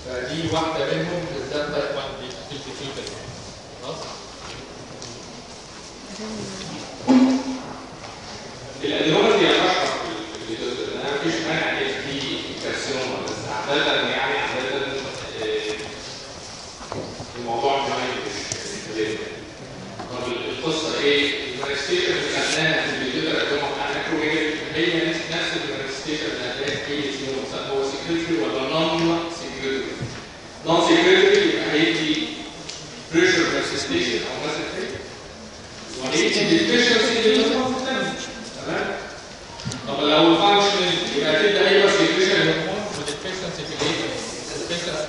فدي واحده منهم بالذات تايب 1 دي 53% خلاص الادينوما دي اشهر في الفيديو انا مفيش مانع ان في كارسينوما بس عاده يعني عاده آه، الموضوع كمان مش مش طب القصه ايه؟ المانيستيشن اللي خدناها في الفيديو اللي هم مايكروويف هي نفس نفس المانيستيشن اللي هتلاقي في اسمه هو سكيورتي ولا نون سكيورتي؟ نون سكيورتي يبقى هيدي بريشر مانيستيشن او مثلا كده وهيدي ديفيشنسي للهرمون في الدم تمام؟ طب لو الفانكشن يبقى كده ايوه سكيورتي هرمون وديفيشنسي في الايه؟ deficiency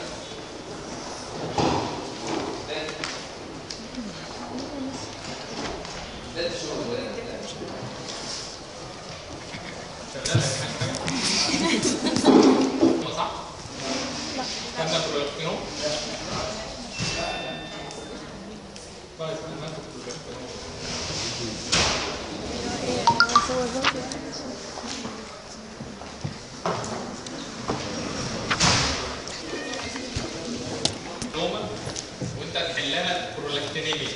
ده شغل ولا شغال صح؟ كان بروجكتينو؟ طيب انا هاخد بروجكتينو نوما وانت تحلها برولاكتينيميا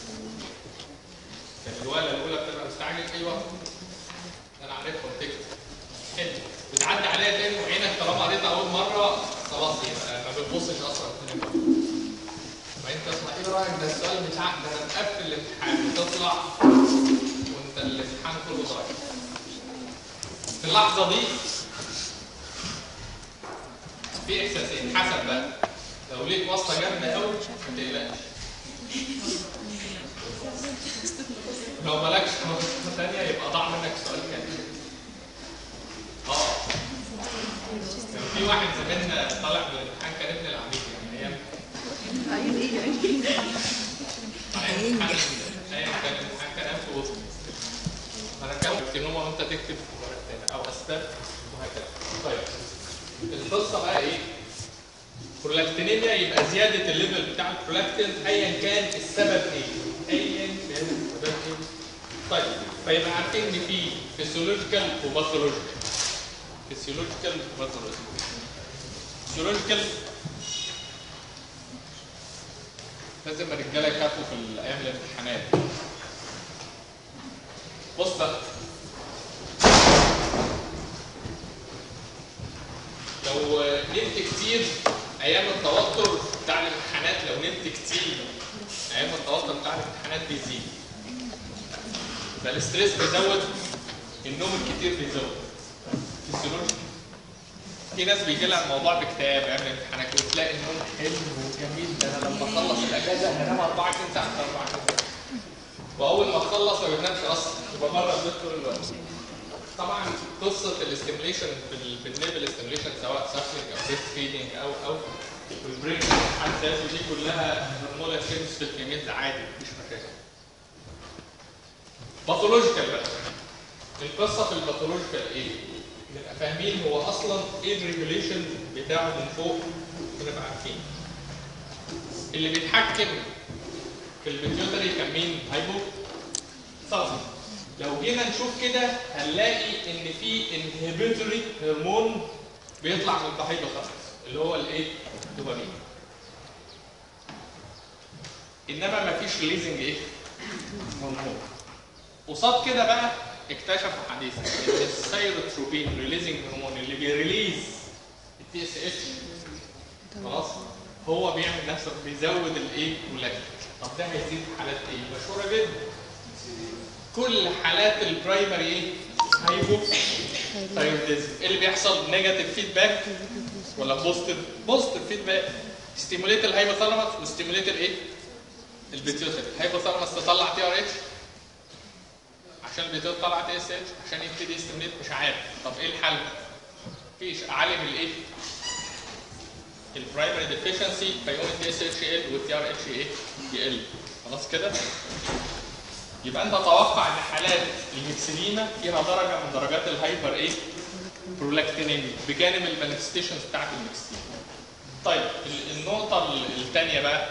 كان الوالة الأولى بتبقى مستعجل أيوه أنا عارفها وتكتب حلو بتعدي عليها تاني وعينك طالما قريتها أول مرة خلاص يبقى ما بتبصش أصلا تاني مرة وبعدين تطلع إيه رأيك ده السؤال مش عقد ده أنا مقفل الامتحان بتطلع وأنت الامتحان كله ضايع في اللحظة دي في إحساسين حسب بقى لو ليك واسطة جامدة قوي ما تقلقش لو مالكش واسطة تانية يبقى ضاع منك سؤال كامل اه كان في واحد زميلنا طالع من الامتحان كان ابن العميد يعني ايام عيون ايه يعني ايام الامتحان ايام كان الامتحان كان ايام في وسط انا كان كتنوما وانت تكتب ورق تاني او اسباب وهكذا طيب القصه بقى ايه؟ برولاكتينيميا يبقى زياده الليفل بتاع البرولاكتين ايا كان السبب ايه؟ ايا كان السبب ايه؟ طيب فيبقى عارفين ان في فيسيولوجيكال وباثولوجيكال فيسيولوجيكال وباثولوجيكال فيسيولوجيكال لازم الرجاله يخافوا في الايام الامتحانات بص بقى لو نمت كتير ايام التوتر بتاع الامتحانات لو نمت كتير ايام التوتر بتاع الامتحانات بيزيد فالستريس بيزود النوم الكتير بيزود فيسيولوجي في ناس بيجي لها الموضوع باكتئاب ايام الامتحانات وتلاقي النوم حلو وجميل ده انا لما اخلص الاجازه هنام 24 ساعه 24 ساعه واول ما تخلص ما بتنامش اصلا يبقى مره البيت طول الوقت طبعا قصه الاستيميليشن بالنيبل استيميليشن سواء سافلينج او بريست فيدنج او او والبريك حد ذاته دي كلها هرمونال تشينجز في الكميات ده عادي مفيش مشاكل باثولوجيكال بقى القصه في الباثولوجيكال ايه؟ نبقى فاهمين هو اصلا ايه الريجوليشن بتاعه من فوق ونبقى عارفين اللي بيتحكم في البيتيوتري كان مين؟ هايبو ثالاموس لو جينا نشوف كده هنلاقي ان في انهبيتوري هرمون بيطلع من الهايبوثالاموس اللي هو الايه؟ الدوبامين انما ما فيش ريليزنج ايه؟ هرمون قصاد كده بقى اكتشفوا حديثا ان السيروتروبين ريليزنج هرمون اللي بيريليز التي اس اتش خلاص هو بيعمل نفسه بيزود الايه؟ اللاكتيك طب ده هيزيد في حالات ايه؟ مشهوره جدا كل حالات البرايمري ايه؟ هايبو ثايرويدزم ايه اللي بيحصل نيجاتيف فيدباك ولا بوزيتيف بوزيتيف فيدباك ستيموليت الهايبوثالاموس وستيموليت الايه البيتيوتري الهايبوثالاموس تطلع تي ار اتش عشان البيتيوتري تطلع تي اس اتش عشان يبتدي يستيموليت مش عارف طب ايه الحل مفيش اعالج الايه البرايمري ديفيشنسي فيقوم التي اس اتش يقل والتي ار اتش ايه يقل خلاص كده يبقى انت توقع ان حالات الميكسيديما فيها درجه من درجات الهايبر ايه برولاكتينيميا بجانب المانيفستيشنز بتاعت الميكسيديما طيب ال- النقطه الثانيه بقى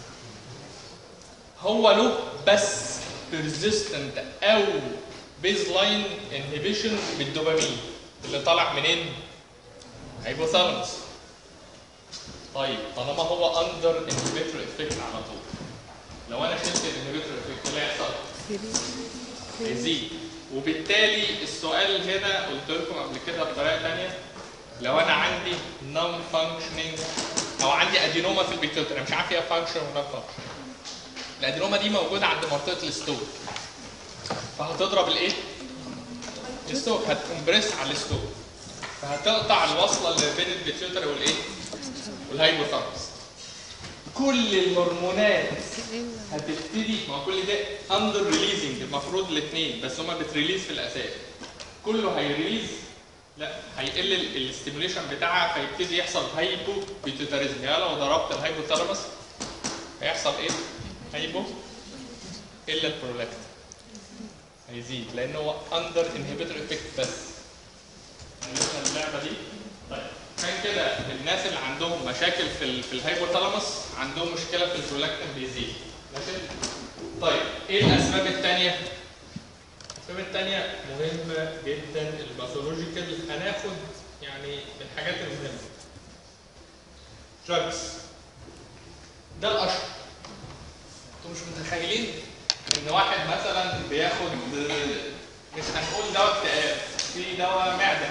هو له بس بيرزيستنت او بيز لاين انهبيشن بالدوبامين اللي طالع منين؟ هايبوثالاموس طيب طالما هو اندر انهبيتور افكت على طول لو انا شلت الانهبيتور افكت اللي هيحصل هيزيد وبالتالي السؤال هنا قلت لكم قبل كده بطريقه ثانيه لو انا عندي نون فانكشنينج او عندي ادينوما في البيتيوتري انا مش عارف ايه فانكشن ونون فانكشن الادينوما دي موجوده عند منطقه الستوك فهتضرب الايه؟ الستوك هتكمبريس على الستوك فهتقطع الوصله اللي بين البيتيوتري والايه؟ والهايبوثالاموس كل الهرمونات هتبتدي ما هو كل ده اندر ريليزنج المفروض الاثنين بس هما بتريليز في الاساس كله هيريليز لا هيقل الاستيموليشن بتاعها فيبتدي يحصل هايبو بيتوتاريزم يعني لو ضربت الهايبوثالاموس هيحصل ايه؟ هايبو الا البرولاكت هيزيد لان هو اندر انهبيتور افكت بس عرفنا اللعبه دي طيب عشان كده الناس اللي عندهم مشاكل في ال في الهايبوثالاموس عندهم مشكله في البرولاكتين بيزيد ماشي طيب ايه الاسباب الثانيه الاسباب الثانيه مهمه جدا الباثولوجيكال هناخد يعني الحاجات المهمه دراجز ده الاشهر انتوا مش متخيلين ان واحد مثلا بياخد مش هنقول دواء اكتئاب في دواء معده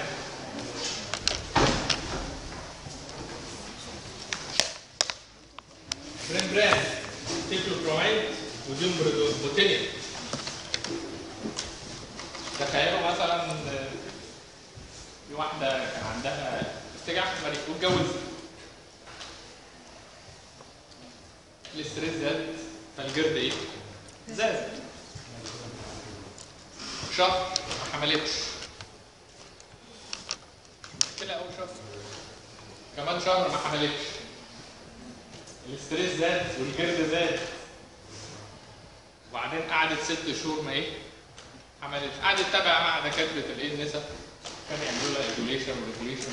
بريمبران تيكلوبروميد وديومبريدون بوتينيوم تخيلوا مثلا في واحده كان عندها ارتجاع في المريء واتجوزت الاستريس زاد فالجرد ايه؟ زاد شهر ما حملتش مشكلة أول شهر كمان شهر ما حملتش الاستريس زاد والجرد زاد وبعدين قعدت ست شهور ما ايه؟ حملتش قعدت تتابع مع دكاترة الايه النساء كانوا يعملوا لها ايفوليشن وريفوليشن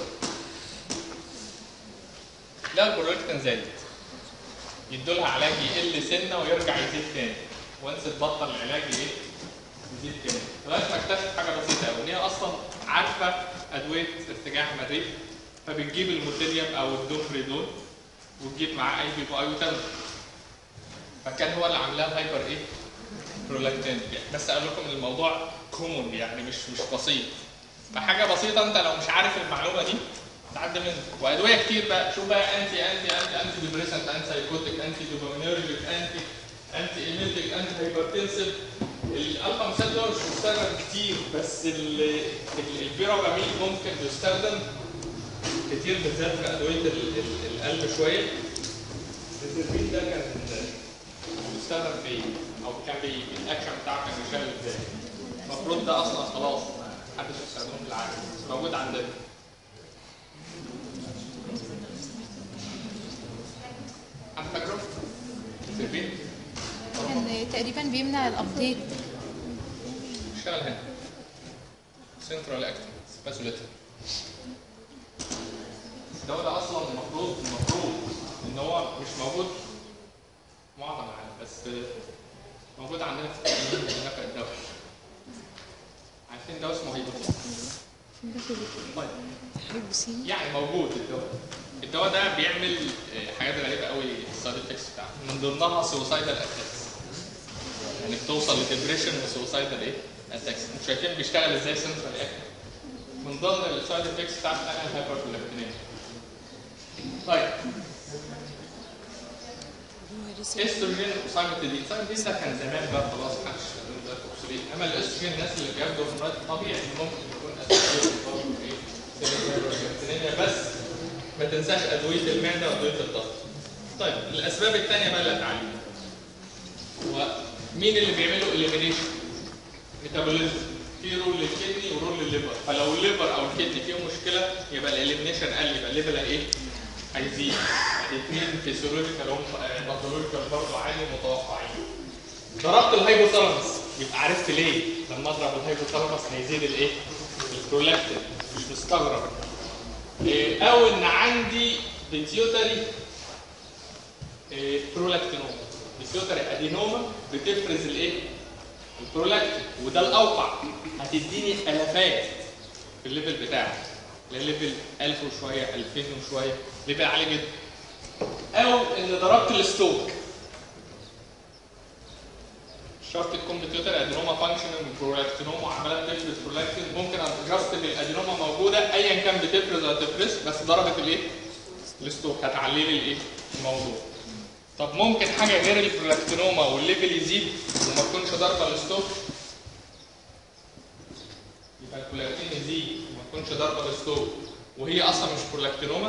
لا البرولاكتين زادت يدوا لها علاج يقل سنه ويرجع يزيد تاني وانس تبطل العلاج ايه؟ يزيد تاني لغايه ما اكتشفت حاجه بسيطه قوي ان هي اصلا عارفه ادويه ارتجاع المريء فبتجيب الموتيليوم او الدومبريدون وتجيب معاه اي بي اي وتم فكان هو اللي عاملها هايبر ايه؟ برولاكتين بس اقول لكم الموضوع كومون يعني مش مش بسيط فحاجه بسيطه انت لو مش عارف المعلومه دي تعدي منها وادويه كتير بقى شوف بقى انتي انتي انتي انتي ديبريسنت انتي سايكوتيك انتي دوبامينرجيك انتي انتي ايميتيك انتي هايبرتنسيف الالفا مثال دول مش بيستخدم كتير بس البيراميد ممكن يستخدم كتير بالذات في ادويه ال- ال- القلب شويه الزيتربين ده كان بيستخدم في ايه؟ او كان بي الاكشن بتاعه كان بيشتغل ازاي؟ المفروض ده اصلا خلاص ما حدش يستخدمه في العالم بس موجود عندنا حد فاكره؟ الزيتربين كان تقريبا بيمنع الابديت اشتغل هنا سنترال اكتنج سباسوليتر الدواء ده اصلا المفروض المفروض ان هو مش موجود في معظم العالم بس موجود عندنا في التأمين نفق الدواء عارفين دواء اسمه هيبوتين طيب هيبوسين يعني موجود الدواء الدواء ده بيعمل آه، حاجات غريبه قوي السايد افكتس بتاعته من ضمنها سوسايدال اتاكس يعني بتوصل لديبريشن وسوسايدال ايه اتاكس انتوا شايفين بيشتغل ازاي سنترال اكتف من ضمن السايد افكتس بتاعت الهايبربلاكتينيا طيب استروجين وسايمتيدين سايمتيدين ده كان زمان بقى خلاص محدش يستخدمه دلوقتي اوبسوليت اما الاستروجين الناس اللي بياخدوا هرمونات طبيعي ممكن يكون استروجين برضه ايه الهايبربلاكتينيا بس ما تنساش ادويه المعده وادويه الضغط طيب الاسباب الثانيه بقى اللي هتعلمها هو مين اللي بيعملوا اليمينيشن ميتابوليزم في رول للكدني ورول للليفر فلو الليفر او الكدني فيهم مشكله يبقى الاليمينيشن قل يبقى الليفل ايه هيزيد الاثنين فيسيولوجيكال هم باثولوجيكال برضه عالي متوقعين ضربت الهايبوثالاموس يبقى عرفت ليه لما اضرب الهايبوثالاموس هيزيد الايه البرولاكتين مش مستغرب إيه، او ان عندي بيتيوتري إيه، برولاكتينوما بيتيوتري ادينوما بتفرز الايه البرولاكتين وده الاوقع هتديني الافات في الليفل بتاعه لليفل 1000 وشويه 2000 وشويه ليفل عالي جدا او ان ضربت الستوك شرط تكون بتوتال ادينوما فانكشنال برولاكتينوما وعماله تفرز برولاكتين ممكن ادجست ان الادينوما موجوده ايا كان بتفرز ولا تفرز بس ضربت الايه؟ الستوك هتعلي لي الايه؟ الموضوع. طب ممكن حاجه غير البرولاكتينوما والليفل يزيد وما تكونش ضاربه الستوك يبقى البرولاكتين يزيد وما تكونش ضاربه الستوك وهي اصلا مش برولاكتينوما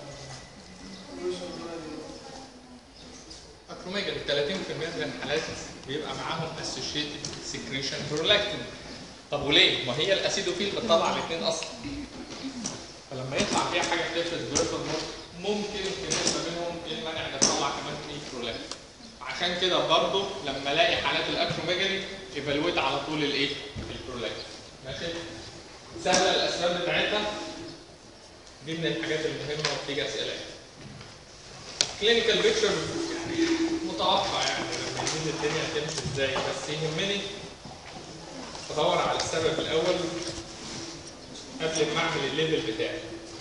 اكروميجالي 30% من الحالات بيبقى معاهم اسوشيتد سكريشن برولاكتين طب وليه؟ ما هي الاسيدوفيل بتطلع الاثنين اصلا فلما يطلع فيها حاجه بتفرز بريفر ممكن بالنسبه منهم ايه المانع ان تطلع كمان ايه برولاكتين عشان كده برضه لما الاقي حالات الاكروميجالي ايفالويت على طول الايه؟ البرولاكتين ماشي؟ سهله الاسباب بتاعتها دي من الحاجات المهمه وبتيجي اسئله كلينيكال بيكتشر يعني متوقع يعني لما يجي الدنيا هتمشي ازاي بس يهمني ادور على السبب الاول قبل ما اعمل الليفل بتاعي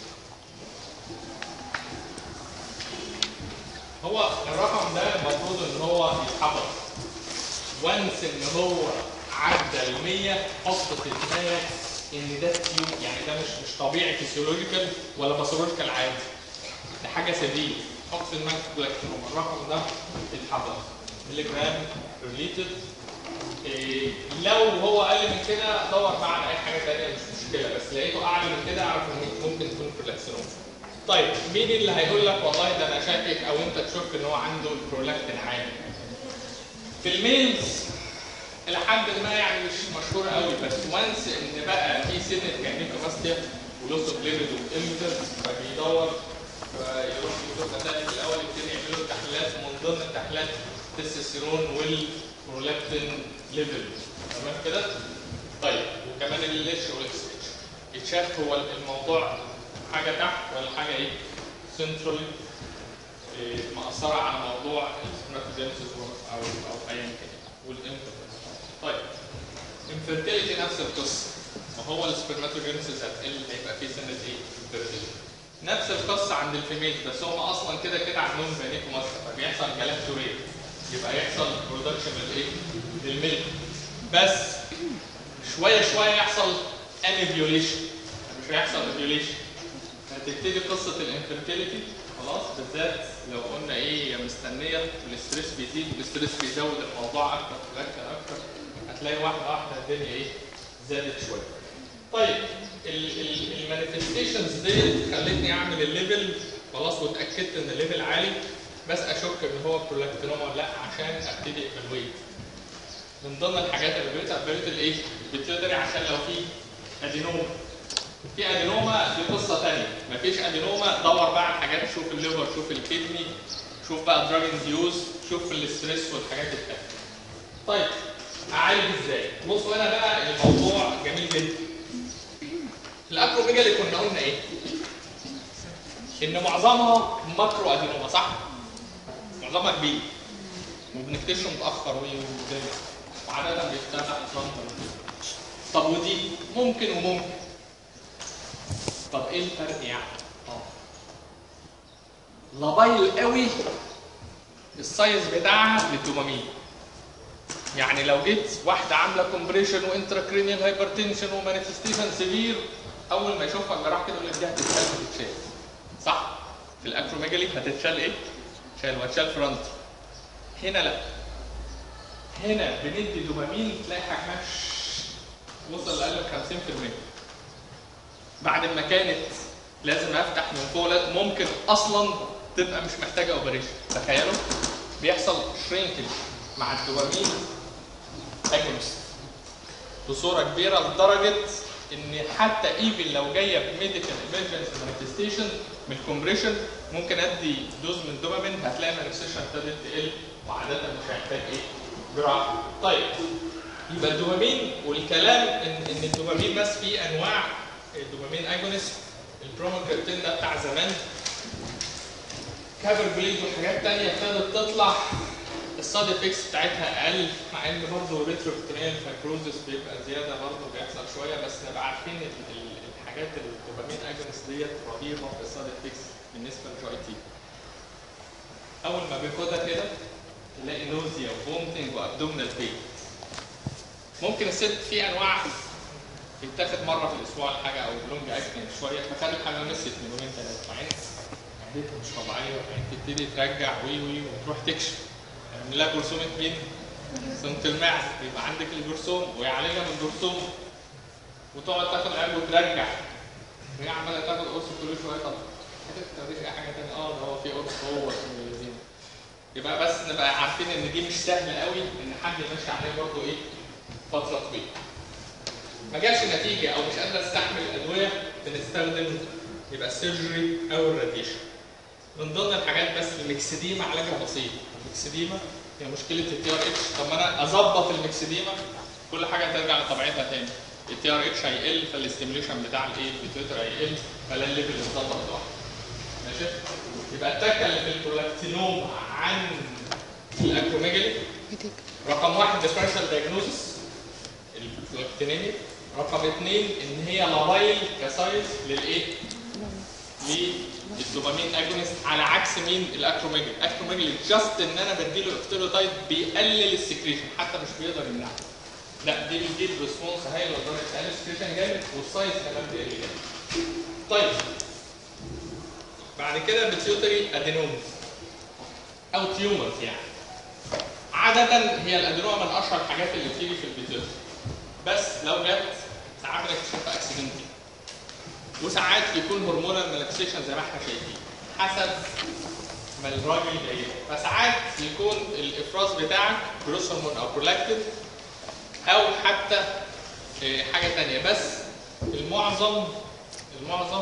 هو الرقم ده المفروض ان هو يتحفظ وانس ان هو عدى ال 100 حط في دماغك ان ده تيوب يعني ده مش مش طبيعي فيسيولوجيكال ولا باثولوجيكال عادي ده حاجه سبيل حط في دماغك بلاكتينوما الرقم ده يتحفظ ملي جرام ريليتد إيه لو هو اقل من كده دور بقى على اي حاجه ثانيه مش مشكله بس لقيته اعلى من كده اعرف ان ممكن تكون برولاكتينوما طيب مين اللي هيقول لك والله ده انا شاكك او انت تشك ان هو عنده البرولاكتين عالي في الميلز الى حد ما يعني مش مشهوره قوي بس وانس ان بقى في سنه كانيكوماستيا ولوس اوف ليفل وامتر فبيدور فيروح يشوف مثلا في الاول يبتدي يعملوا تحليلات ومن ضمن التحليلات التستوستيرون والبرولاكتين ليفل تمام كده؟ طيب وكمان الاتش والاكس اتش يتشاف هو الموضوع حاجه تحت ولا حاجه ايه؟ سنترالي مأثرة على موضوع السبرماتوجينيسيس او او ايا كان والانفيرتيلتي. طيب انفيرتيلتي نفس القصه وهو السبرماتوجينيسيس هتقل هيبقى فيه سنه ايه؟ انفيرتيلتي. نفس القصه عند الفيميل بس هم اصلا كده كده عندهم بيانيكو مصر فبيحصل جلاكتوريت يبقى يحصل برودكشن للايه؟ للميلك بس شويه شويه يحصل انيفيوليشن مش هيحصل انيفيوليشن هتبتدي قصه الانفيرتيليتي خلاص بالذات لو قلنا ايه يا مستنيه والستريس بيزيد والستريس بيزود الموضوع اكتر اكتر اكتر هتلاقي واحده واحده الدنيا ايه زادت شويه. طيب المانيفستيشنز ديت خلتني اعمل الليفل خلاص واتاكدت ان الليفل عالي بس اشك ان هو برولاكتينوما ولا لا عشان ابتدي ايفالويت. من ضمن الحاجات اللي بقيت قبلت الايه؟ بتقدري عشان لو في ادينوما في ادينوما دي قصه ثانيه مفيش ادينوما دور بقى على حاجات شوف الليفر شوف الكدني شوف بقى دراج انديوز شوف الاستريس والحاجات الثانيه طيب اعالج ازاي بصوا هنا بقى الموضوع جميل جدا الاكروميجالي كنا قلنا ايه ان معظمها ماكرو ادينوما صح معظمها كبير وبنكتشفه متاخر وكده وعاده بيفتح فرونتال طب ودي ممكن وممكن طب ايه الفرق يعني؟ اه لابايل قوي السايز بتاعها للدوبامين يعني لو جيت واحده عامله كومبريشن وانتراكرينيال هايبرتنشن ومانيفستيشن سيفير اول ما يشوفها الجراح كده يقول لك دي هتتشال هتتشال صح؟ في الاكروميجالي هتتشال ايه؟ شال وهتشال فرونت هنا لا هنا بندي دوبامين تلاقي حجمها وصل لاقل من 50% بعد ما كانت لازم افتح من فوق ممكن اصلا تبقى مش محتاجه اوبريشن تخيلوا بيحصل شرينكج مع الدوبامين اجونست بصوره كبيره لدرجه ان حتى ايفن لو جايه بميديكال ايمرجنسي مانيفستيشن من الكومبريشن ممكن ادي دوز من الدوبامين هتلاقي المانيفستيشن ابتدت تقل وعاده مش هيحتاج ايه؟ جراحه. طيب يبقى الدوبامين والكلام ان ان الدوبامين بس فيه انواع الدوبامين اجونست البروموكريبتين ده بتاع زمان كافر بليد وحاجات تانية ابتدت تطلع السايد افكتس بتاعتها اقل مع ان برضه ريتروبتينيال فاكروزس بيبقى زياده برضه بيحصل شويه بس نبقى عارفين ال- ال- الحاجات الدوبامين اجنس ديت رهيبه في السايد افكتس بالنسبه للجي تي اول ما بياخدها كده تلاقي نوزيا وفومتنج وابدومينال بين ممكن الست في انواع بيتاخد مره في الاسبوع ولا حاجه او لونج اكتنج شويه فخدت حاجه نسيت من يومين ثلاثه مع ان عادتها مش طبيعيه وبعدين تبتدي ترجع وي وي وتروح تكشف يعني لا جرثومه مين؟ جرثومه المعده يبقى عندك الجرثوم ويعالجها من الجرثوم وتقعد تاخد علاج وترجع وهي عماله تاخد قرص كل شويه طب هتفتح اي حاجه ثانيه اه ده هو في قرص هو اسمه الذين يبقى بس نبقى عارفين ان دي مش سهل قوي ان حد يمشي عليه برضه ايه فتره طويله ما جابش نتيجه او مش قادره تستحمل الادويه بنستخدم يبقى السيرجري او الراديشن من ضمن الحاجات بس الميكسديما علاجها بسيط الميكسديما هي مشكله التي ار اتش طب ما انا اظبط الميكسديما كل حاجه ترجع لطبيعتها تاني التي ار اتش هيقل فالاستيميوليشن بتاع الايه البيتوتر هيقل فلا الليفل يتظبط لوحده ماشي يبقى التكه اللي في البرولاكتينوم عن الاكروميجالي رقم واحد ديفرنشال دايجنوزس البرولاكتينيميا رقم اثنين ان هي لابايل كسايز للايه؟ للدوبامين اجونست على عكس مين؟ الاكروميجالي، الاكروميجالي جاست ان انا بديله اكتيروتايد بيقلل السكريشن حتى مش بيقدر يمنعه. لا دي بيجيب ريسبونس هايل لدرجه تقلل السكريشن جامد والسايز كمان بيقل جامد. طيب بعد كده البيتيوتري ادينومز او تيومرز يعني. عادة هي الادينوما من اشهر الحاجات اللي بتيجي في البيتيوتري. بس لو جت ساعات بنكتشفها اكسيدنتلي وساعات يكون هرمونال مانيفستيشن زي ما احنا شايفين حسب ما الراجل جاي له. فساعات يكون الافراز بتاعك جروس هرمون او برولاكتين او حتى آه، حاجه ثانيه بس المعظم المعظم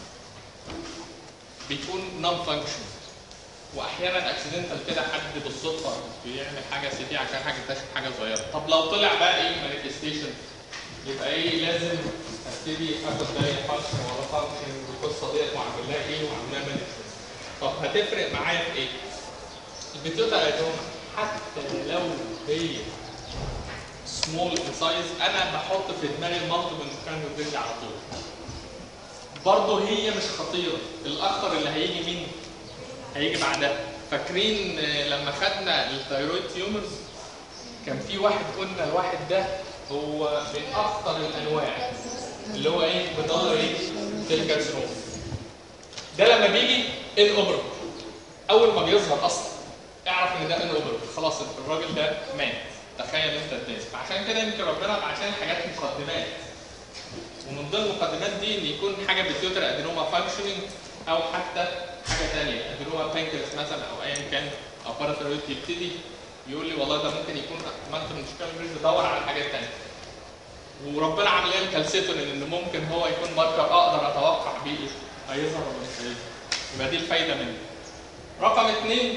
بيكون نون فانكشن واحيانا اكسيدنتال كده حد بالصدفه بيعمل حاجه سي تي عشان حاجه اكتشف حاجه صغيره طب لو طلع بقى ايه مانيفستيشن يبقى ايه لازم ابتدي اخد بالي فانكشن ولا فانكشن والقصه ديت واعمل لها ايه واعمل لها مانجمنت طب هتفرق معايا في ايه؟ البيتوتا ادوم حتى لو هي سمول ان سايز انا بحط في دماغي المالتيبل كان على طول برضه هي مش خطيره الاخطر اللي هيجي مين؟ هيجي بعدها فاكرين آه، لما خدنا الثايرويد تيومرز كان في واحد قلنا الواحد ده هو من اخطر الانواع اللي هو ايه بيدور ايه الكارسينوم ده لما بيجي ان اوبر اول ما بيظهر اصلا اعرف ان ده ان اوبر خلاص الراجل ده مات تخيل انت الناس فعشان كده يمكن ربنا عشان حاجات مقدمات ومن ضمن المقدمات دي ان يكون حاجه بتيوتر ادينوما فانكشننج او حتى حاجه ثانيه ادينوما بانكرياس مثلا او ايا كان او باراثيرويد يبتدي يقول لي والله ده ممكن يكون ما انت المشكله مش بدور على حاجات ثانيه وربنا عامل لي الكالسيتونين ان ممكن هو يكون ماركر اقدر اتوقع بيه ايه هيظهر ولا مش هيظهر يبقى دي الفايده منه رقم اثنين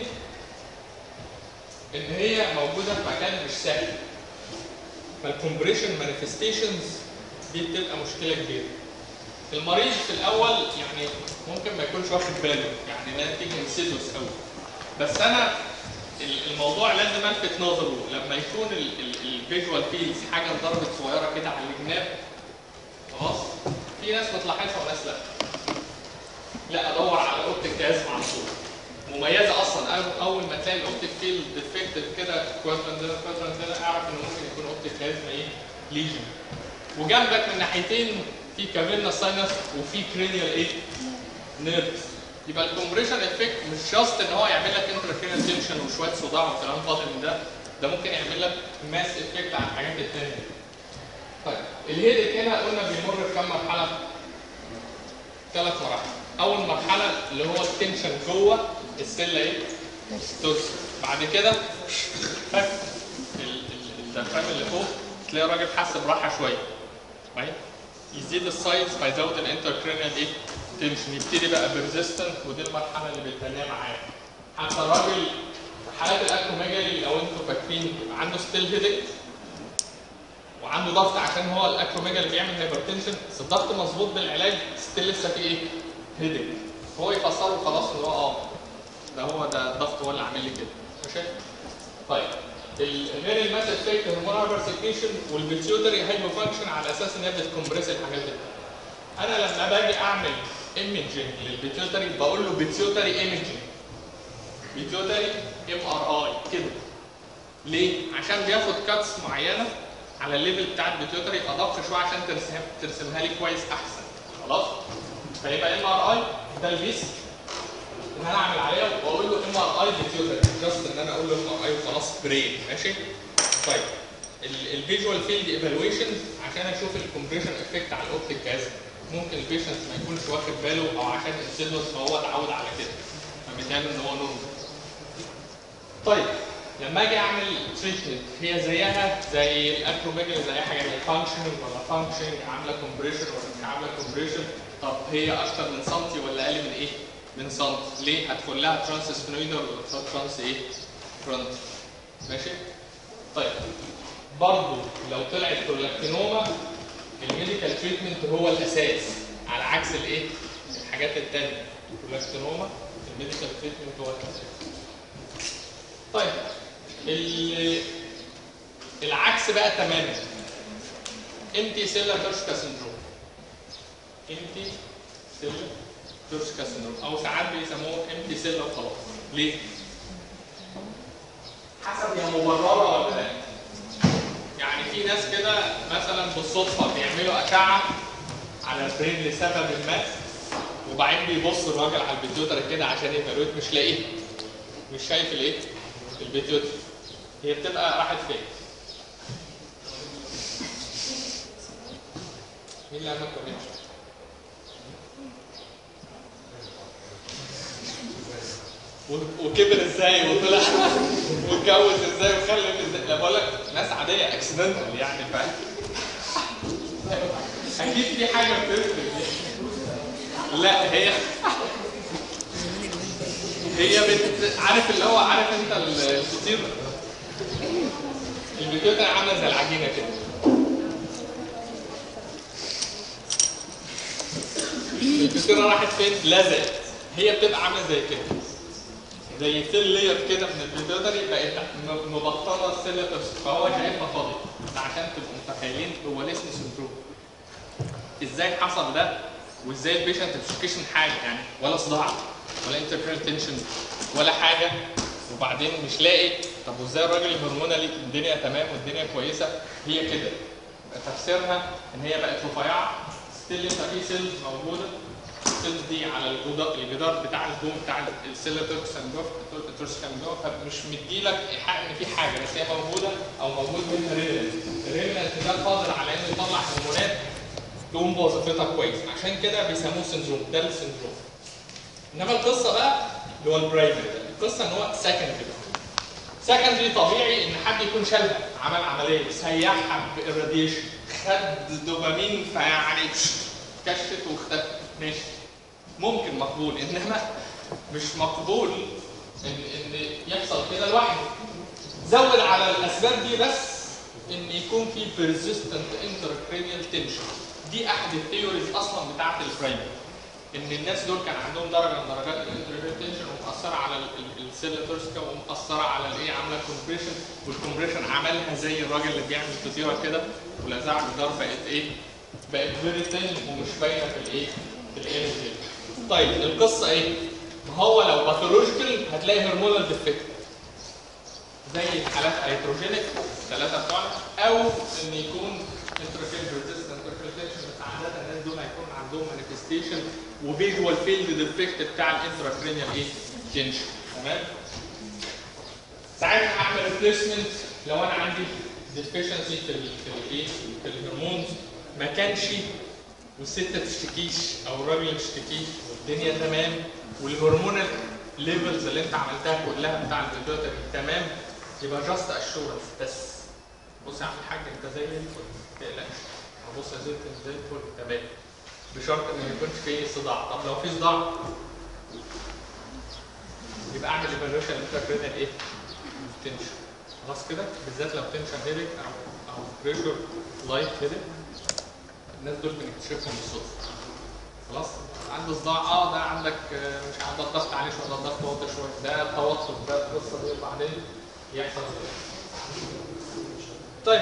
ان هي موجوده في مكان مش سهل فالكومبريشن مانيفستيشنز دي بتبقى مشكله كبيره المريض في الاول يعني ممكن ما يكونش واخد باله يعني لا تيجي انسيدوس قوي بس انا ال- الموضوع لازم الفت نظره لما يكون الفيجوال فيلز حاجه ضربت صغيره كده على الجناب خلاص في ناس بتلاحظها وناس لا لا ادور على اوبتيك جهاز على طول مميزه اصلا أول- اول ما تلاقي الاوبتيك فيلد ديفكتيف كده كوادرنت ده كوادرنت ده اعرف انه ممكن يكون اوبتيك جهاز ايه ليجن وجنبك من ناحيتين في كافيرنا ساينس وفي كرينيال ايه نيرفز يبقى الكومبريشن افكت مش جاست ان هو يعمل لك انتراكرينال تنشن وشويه صداع وكلام فاضي من ده ده ممكن يعمل لك ماس افكت على الحاجات الثانيه طيب الهيدك هنا قلنا بيمر بكم مرحله ثلاث مراحل اول مرحله اللي هو التنشن جوه السله ايه ترسل بعد كده فك ال- ال- الدفام اللي فوق تلاقي الراجل حس براحه شويه right? يزيد السايز فيزود الانتركرينال ايه تنشن يبتدي بقى بيرزيستنت ودي المرحله اللي بنتكلم معاها حتى الراجل في حالات الاكروميجالي لو انتوا فاكرين بيبقى عنده ستيل هيدك وعنده ضغط عشان هو الاكروميجالي بيعمل هايبرتنشن بس الضغط مظبوط بالعلاج ستيل لسه في ايه؟ هيدك هو يفسره خلاص ان هو اه ده هو ده الضغط هو اللي عامل لي كده ماشي طيب ال- غير الماس افكت هرمون هايبر سكريشن والبيتيوتري هايبو فانكشن على اساس ان هي بتكمبريس الحاجات دي انا لما باجي اعمل ايمجنج للبيتيوتري بقول له بيتيوتري ايمجنج بيتيوتري ام ار اي كده ليه؟ عشان بياخد كاتس معينه على الليفل بتاع البيتيوتري ادق شويه عشان ترسم ترسمها لي كويس احسن خلاص؟ فيبقى ام ار اي ده البيس ان انا اعمل عليها واقول له ام ار اي بيتيوتري جاست ان انا اقول له ام ار اي وخلاص برين ماشي؟ طيب الفيجوال فيلد ايفالويشن عشان اشوف الكومبريشن افكت على الاوبتيك جهاز ممكن البيشنت ما يكونش واخد باله او عشان السيلوس فهو اتعود على كده فمثال ان هو نورمال طيب لما اجي اعمل تريتمنت هي زيها زي الاكروميجل زي حاجه زي فانكشننج ولا فانكشننج عامله كومبريشن ولا مش عامله كومبريشن طب هي اكتر من سنتي ولا اقل من ايه؟ من سنتي ليه؟ هدخل لها ترانس سفينويدال ولا ترانس ايه؟ فرونت ماشي؟ طيب برضه لو طلعت برولاكتينوما الميديكال تريتمنت هو الاساس على عكس الايه؟ الحاجات الثانيه البرولاكتينوما الميديكال تريتمنت هو الاساس طيب ال- العكس بقى تماما امتي سيلر تورشكا سندروم امتي سيلر تورشكا سندروم او ساعات بيسموه امتي سيلر خلاص ليه؟ حسب هي مبرره ولا لا يعني في ناس كده مثلا بالصدفه بيعملوا اشعه على البرين لسبب ما وبعدين بيبص الراجل على البيتيوتر كده عشان يفالويت مش لاقيه مش شايف الايه؟ البيتيوتر هي بتبقى راحت فين؟ مين اللي عمل كونكشن؟ و- وكبر ازاي وطلع واتجوز ازاي وخلف ازاي لا بقول لك ناس عاديه اكسيدنتال يعني فاهم اكيد في حاجه بتفرق لا هي هي بت... عارف اللي هو عارف انت الفطير البيتوتا عامله زي العجينه كده الفطيره راحت فين؟ لزقت هي بتبقى عامله زي كده زي ثيل لير كده من البيتوتري بقت م- مبطنه السيلترز فهو شايفها فاضيه ده عشان تبقوا متخيلين هو ليه اسمه سندروم ازاي حصل ده وازاي البيشنت ما بيشتكيش من حاجه يعني ولا صداع ولا انترفيرال تنشن ولا حاجه وبعدين مش لاقي طب وازاي الراجل الهرمونالي الدنيا تمام والدنيا كويسه هي كده يبقى تفسيرها ان هي بقت رفيعه ستيل لسه في سيلز موجوده السيلز دي على الجدار الجدار بتاع البوم بتاع السيلة توركساندوف توركساندوف مش مديلك ايحاء ان في حاجه بس هي موجوده او موجود منها ريلنت الريلنت ده قادر على انه يطلع هرمونات تقوم بوظيفتها كويس عشان كده بيسموه سندروم ده السندروم انما القصه بقى اللي هو البرايمري القصه ان هو سكندري سكندري طبيعي ان حد يكون شالها عمل عمليه سيحها بالراديشن خد دوبامين فيعني كشفت واختفت ماشي ممكن مقبول انما مش مقبول ان ان يحصل كده لوحده زود على الاسباب دي بس ان يكون في persistent intracranial tension دي احد الثيوريز اصلا بتاعت البرايمري ان الناس دول كان عندهم درجه من درجات الانترفيرال تنشن ومأثره على السيل تورسكا ومأثره على الايه عامله كومبريشن والكومبريشن عملها زي الراجل اللي بيعمل فطيره كده ولزعها الجدار بقت ايه؟ بقت فيري ثين ومش باينه في الايه؟ في الانرجي طيب القصه ايه؟ ما هو لو باثولوجيكال هتلاقي هرمونال ديفكت زي الحالات هيتروجينيك الثلاثه بتوعنا او ان يكون انترفيرال ريزيستنت انترفيرال بس عاده الناس دول هيكون عندهم مانيفستيشن وفيجوال فيلد ديفكت بتاع الانتراكرينيال ايه؟ تنشن تمام؟ ساعتها هعمل ريبليسمنت لو انا عندي ديفيشنسي في ال في الايه؟ في الهرمونز ما كانش والست ما تشتكيش او الراجل ما يشتكيش والدنيا تمام والهرمونال ليفلز اللي انت عملتها كلها بتاع البيوتر تمام يبقى جاست اشورنس بس بص يا عم الحاج انت زي الفل ما تقلقش بص يا زيت انت زي الفل تمام بشرط ان ما يكونش فيه صداع طب لو في صداع يبقى اعمل ايفالويشن انتركرينال ايه؟ تنشن خلاص كده بالذات لو تنشن هيدك او او بريشر لايت هيدك الناس دول بنكتشفهم بالصدفه خلاص عنده صداع اه ده عندك آه، مش عارف ده الضغط عليه شويه ده الضغط واطي شويه ده توتر ده القصه دي وبعدين يحصل طيب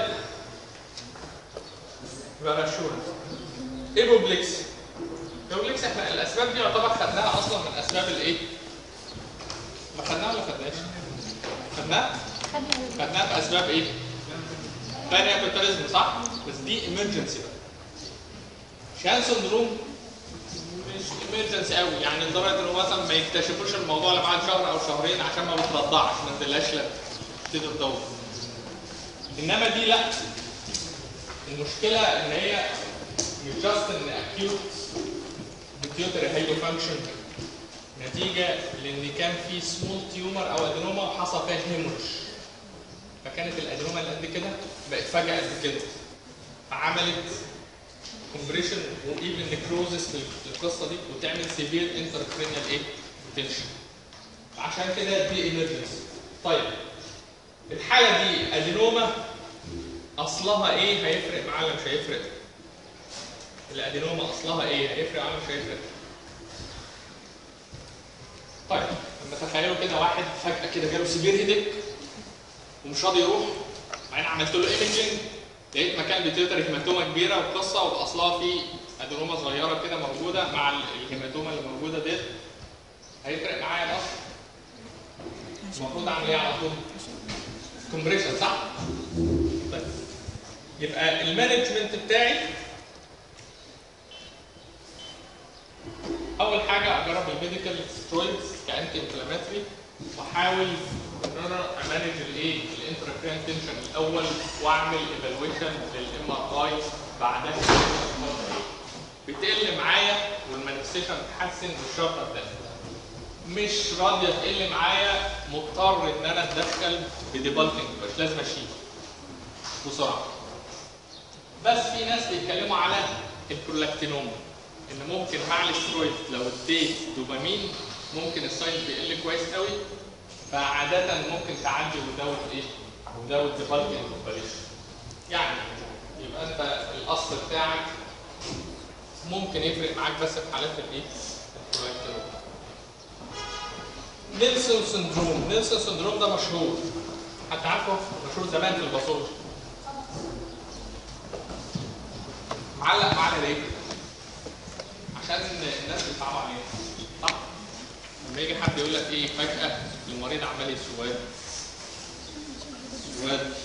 يبقى مشهورة ايبوبليكسي ايبوبليكسي احنا الاسباب دي يعتبر خدناها اصلا من اسباب الايه؟ ما خدناها ولا خدناش؟ خدناها؟ خدناها في اسباب ايه؟ ثانية كابيتاليزم صح؟ بس دي emergency بقى. شان سندروم مش emergency قوي يعني لدرجة انه مثلا ما يكتشفوش الموضوع اللي بعد شهر او شهرين عشان ما بترضعش ما تديلهاش لا تبتدي تدور. انما دي لا المشكلة ان هي مش جاست ان acute pituitary hypofunction نتيجة لان كان في سمول تيومر او ادينوما وحصل فيها هيمورج فكانت الادينوما اللي قد كده بقت فجأة قد كده فعملت كومبريشن وايفن نكروزس في القصه دي وتعمل سيفير انتركرينيال ايه؟ تنشن عشان كده دي ايمرجنسي طيب الحاله دي ادينوما اصلها ايه هيفرق معاه ولا مش هيفرق؟ الادينوما اصلها ايه هيفرق ولا مش هيفرق؟ طيب لما تخيلوا كده واحد فجاه كده جاله سيفير هيدك ومش راضي يروح بعدين عملت له ايمجنج لقيت مكان بيتيوتر هيماتوما كبيره وقصه واصلها في ادينوما صغيره كده موجوده مع الهيماتوما اللي موجوده ديت هيفرق معايا الاصل المفروض اعمل ايه على طول؟ كومبريشن صح؟ طيب يبقى المانجمنت بتاعي اول حاجه اجرب الميديكال سترويدز كانتي انفلاماتري واحاول ان انا امانج الايه الانتراكرين تنشن الاول واعمل ايفالويشن للام ار اي بعدها بتقل معايا والمانيفستيشن تتحسن بالشرط ده مش راضيه تقل معايا مضطر ان انا اتدخل بديبالكينج مش لازم اشيل بسرعه بس في ناس بيتكلموا على البرولاكتينوما ان ممكن مع الاسترويد لو اديت دوبامين ممكن الساين بيقل كويس قوي فعادة ممكن تعدي وداوت ايه؟ وداوت ديبالكينج اوبريشن. يعني يبقى انت الاصل بتاعك ممكن يفرق معاك بس في حالات الايه؟ البرولاكتينوما. نيلسون سندروم، نيلسون سندروم ده مشهور. حد عارفه؟ مشهور زمان في الباثولوجي. معلق معانا ليه؟ عشان الناس بتصعب علينا صح؟ لما يجي حد يقول لك ايه فجأة المريض عمال يسود سواد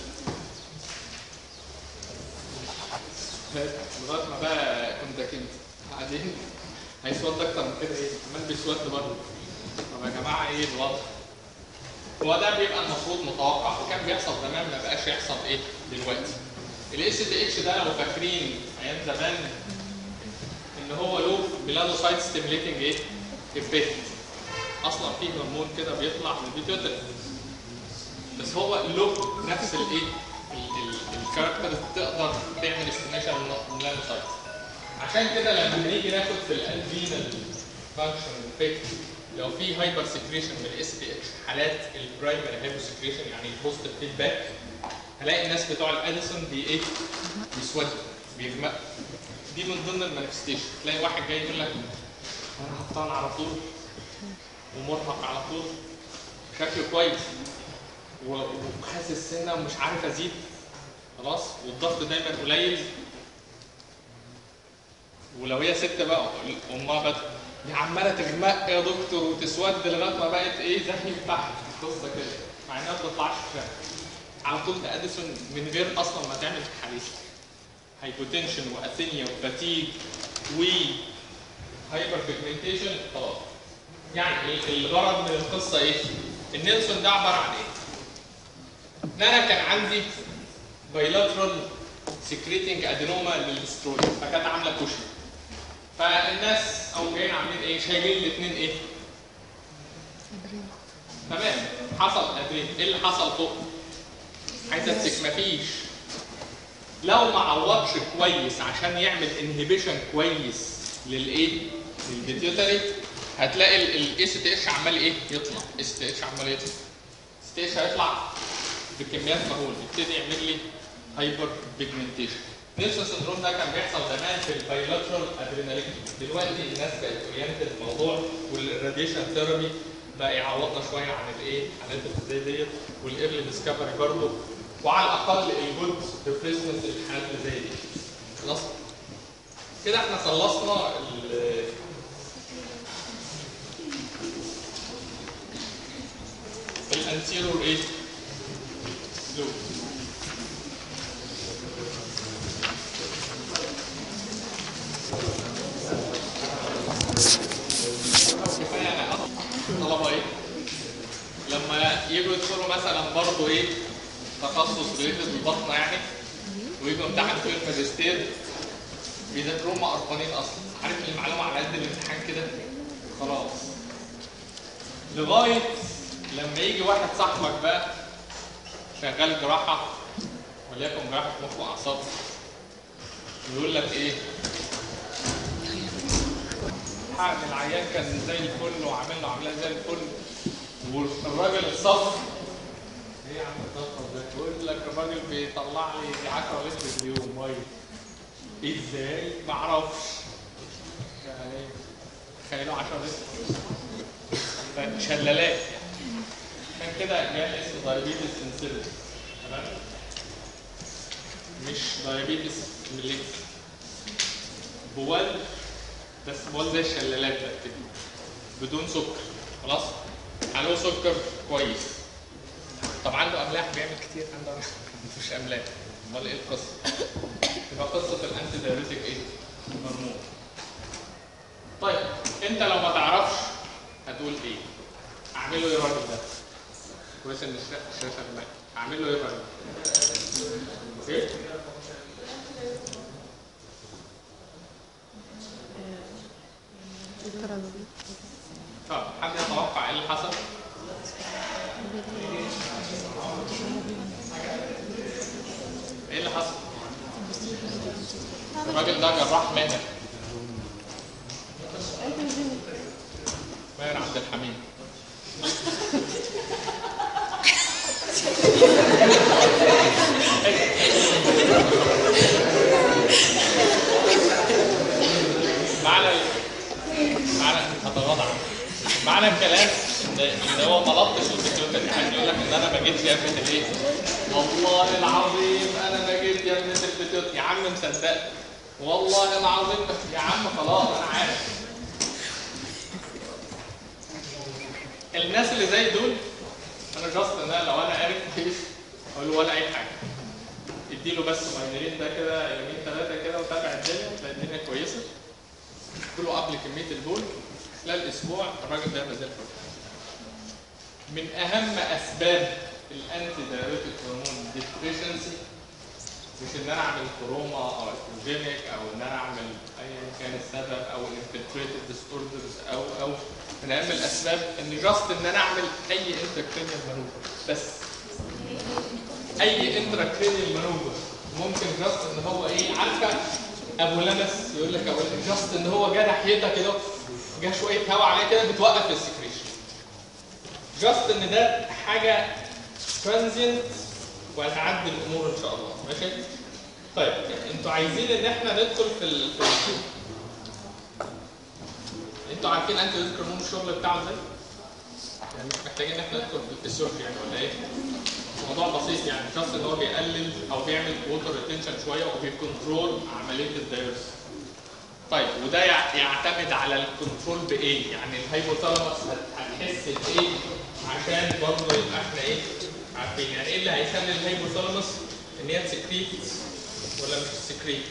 لغاية ما بقى كنت كنت قاعدين هيسود أكتر من كده ايه؟ عمال بيسود برضه طب يا جماعة ايه الوضع؟ هو ده بيبقى المفروض متوقع وكان بيحصل زمان ما بقاش يحصل ايه دلوقتي. الاس تي اتش ده لو فاكرين ايام زمان ان هو له ميلانوسايت ستيميليتنج ايه؟ افكت اصلا في هرمون كده بيطلع من البيتيوتري بس هو له نفس الايه؟ الكاركتر تقدر تعمل استيميشن للميلانوسايت عشان كده لما هنيجي ناخد في الانفينال فانكشن افكت لو في هايبر سكريشن من الاس تي اتش حالات البرايمري هايبر سكريشن يعني البوزيتيف فيدباك هلاقي الناس بتوع الاديسون بي ايه؟ بيسودوا بيغمقوا دي من ضمن المانيفستيشن تلاقي واحد جاي يقول لك انا هبطان على طول ومرهق على طول شكله كويس و- وحاسس سنه ومش عارف ازيد خلاص والضغط دايما قليل ولو هي ست بقى امها بقت دي عماله تغمق يا دكتور وتسود لغايه ما بقت ايه زي تحت قصه كده مع انها ما بتطلعش فعلا على طول ده اديسون من غير اصلا ما تعمل تحاليل هايبوتنشن واثينيا وفاتيج و هايبر بيجمنتيشن خلاص يعني ال- الغرض من القصه ايه؟ النيلسون ده عباره عن ايه؟ ان انا كان عندي بايلاترال سكريتنج ادينوما للسترويد فكانت عامله كوشن فالناس او جايين عاملين ايه؟ شايلين الاثنين ايه؟ تمام حصل ادرين ايه اللي حصل فوق؟ عايزه تسك مفيش لو ما عوضش كويس عشان يعمل انهبيشن كويس للايه؟ للبيتيوتري هتلاقي الاس تي اتش عمال ايه؟ يطلع اس تي اتش عمال يطلع اس تي اتش هيطلع بكميات مهوله يبتدي يعمل لي هايبر بيجمنتيشن نيلسون سندروم ده كان بيحصل زمان في البايلاترال ادرينالين دلوقتي الناس بقت اورينتد الموضوع والراديشن ثيرابي ده يعوضنا شويه عن الايه حالات اللي زي ديت والايرلي ديسكفري برضه وعلى الاقل الجود ريبليسمنت للحالات اللي زي دي خلاص كده احنا خلصنا ال الانتيرور ايه؟ لوب طلبه ايه؟ لما يجوا يدخلوا مثلا برضه ايه؟ تخصص ريليتد بالبطنه يعني ويجوا يمتحنوا في الماجستير بيذاكروهم قرفانين اصلا عارف المعلومه على قد الامتحان كده خلاص لغايه لما يجي واحد صاحبك بقى شغال جراحه وليكن جراحه مخ واعصاب ويقول لك ايه حقن العيان كان زي الفل وعامل له عمليه زي الفل والراجل الصف ايه يا عم الضغط ده؟ يقول لك الراجل بيطلع لي 10 لتر في اليوم ميه ازاي؟ ما اعرفش يعني تخيلوا 10 لتر شلالات يعني كان كده جاء اسمه دايابيتس انسيلس تمام؟ مش دايابيتس ميليت بوال بس بوال زي الشلالات بقى كده بدون سكر خلاص؟ عليه سكر كويس طب عنده املاح بيعمل كتير عنده املاح ما عندوش املاح امال ايه القصه؟ يبقى قصه الانتي دايوريتك ايه؟ هرمون طيب انت لو ما تعرفش هتقول ايه؟ اعمله ايه الراجل ده؟ كويس ان الشاشه الشاشه معاك اعمل له ايه الراجل؟ ايه؟ طب حد يتوقع ايه اللي حصل؟ ايه اللي حصل؟ الراجل ده جراح ماهر ماهر عبد الحميد معنى معنى هتغاضى عنه معنى الكلام ان ان هو ما لطش الفيديو دي حد يقول لك ان انا ما جيتش يا ابنه الايه؟ والله العظيم انا ما جيت يا ابنه الفيديو يا عم مصدق والله العظيم يا عم خلاص انا عارف الناس اللي زي دول انا جاست ان انا لو انا عارف كويس اقول له ولا اي حاجه اديله بس ماينرين ده كده يومين ثلاثه كده وتابع الدنيا تلاقي الدنيا كويسه كله قبل كميه البول خلال اسبوع الراجل ده زي الفل من اهم اسباب الانتي دايوريتك هرمون ديفيشنسي مش ان انا اعمل كروما او استروجينيك او ان انا اعمل ايا كان السبب او الانفلتريتد ديس اوردرز او او من اهم الاسباب ان جاست ان انا اعمل اي انتراكرينيال مانوفر بس اي انتراكرينيال مانوفر ممكن جاست ان هو ايه عارفه ابو لمس يقول لك ابو جاست ان هو جه ناحيتها كده جه شويه هواء عليه كده بتوقف السكريشن جاست ان ده حاجه ترانزينت وهتعدي الامور ان شاء الله ماشي طيب انتوا عايزين ان احنا ندخل في ال... في ال... انتوا عارفين انت يذكر هرمون الشغل بتاعه ازاي؟ يعني مش محتاجين ان احنا ندخل في الفسيولوجي يعني ولا ايه؟ موضوع بسيط يعني شخص ان هو بيقلل او بيعمل ووتر ريتنشن شويه وبيكنترول عمليه الدايورس طيب وده يع- يعتمد على الكنترول بايه؟ يعني الهايبوثالاموس هت- هتحس بايه عشان برضه يبقى احنا ايه؟ عارفين يعني ايه اللي هيخلي الهايبوثالاموس ان هي تسكريت ولا مش تسكريت؟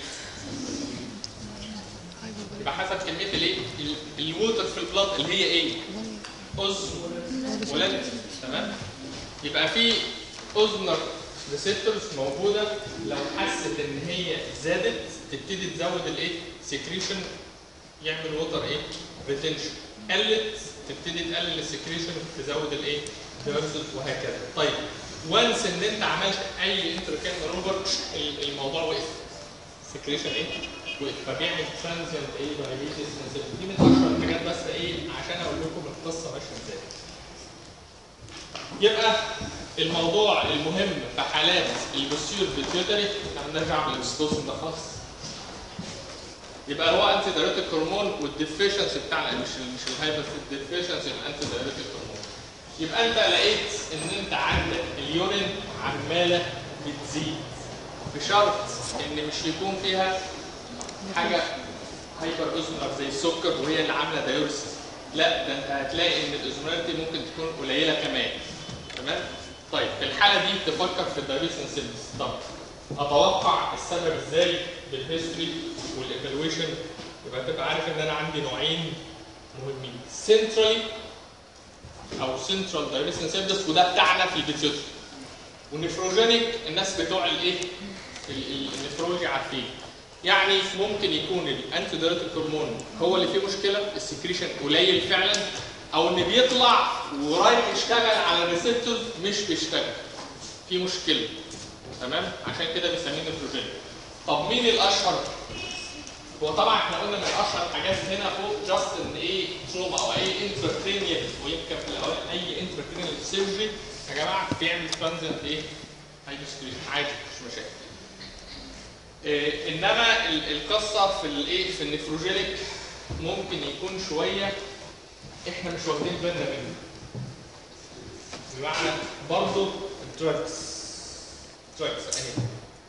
يبقى حسب كميه الايه؟ ال- الووتر في البلاد اللي هي ايه؟ اذن ولد تمام؟ يبقى في اذنر ريسبتورز موجوده لو حست ان هي زادت تبتدي تزود الايه؟ سكريشن يعمل ووتر ايه؟ ريتنشن قلت تبتدي تقلل السكريشن تزود الايه؟ ديورسل وهكذا طيب وانس ان انت عملت اي انتركان مانوفر الموضوع وقف سكريشن ايه؟ وقف فبيعمل ترانزيانت ايه؟ دايابيتس دي من اشهر الحاجات بس ايه عشان اقول لكم القصه ماشيه ازاي يبقى الموضوع المهم في حالات البوستير بيتيوتري احنا مالناش دعوه بالاكستوسن ده خالص يبقى هو انتي دايوريتك هرمون والديفيشنسي بتاعنا مش مش الهايبر الديفيشنسي الانتي دايوريتك هرمون يبقى انت لقيت ان انت عندك اليورين عماله بتزيد بشرط ان مش يكون فيها حاجه هايبر اوزمولار زي السكر وهي اللي عامله دايورسيس لا ده انت هتلاقي ان الاوزمولاريتي ممكن تكون قليله كمان تمام طيب في الحاله دي تفكر في الدايوريسن سيلز طب اتوقع السبب ازاي بالهيستوري والايفالويشن يبقى تبقى عارف ان انا عندي نوعين مهمين سنترالي او سنترال دايوريسن سيلز وده بتاعنا في البيتيوتري ونفروجينيك الناس بتوع الايه ال- ال- النفرولوجي عارفين يعني ممكن يكون الانتي دايريتيك هرمون هو اللي فيه مشكله السكريشن قليل فعلا او ان بيطلع ورايح يشتغل على الريسبتورز مش بيشتغل في مشكله تمام عشان كده بيسميه نفروجينيك طب مين الاشهر هو طبعا احنا قلنا من اشهر الحاجات هنا فوق جاست ان ايه تروما او اي انتركرينيال ويمكن في الاول اي انتركرينيال سيرجري يا جماعه بيعمل ترانزنت ايه؟ هايبوسكرين عادي مش مشاكل. إيه انما ال- القصه في الايه في النفروجينيك ممكن يكون شويه احنا مش واخدين بالنا منه. بمعنى برضه الدراجز دراجز اهي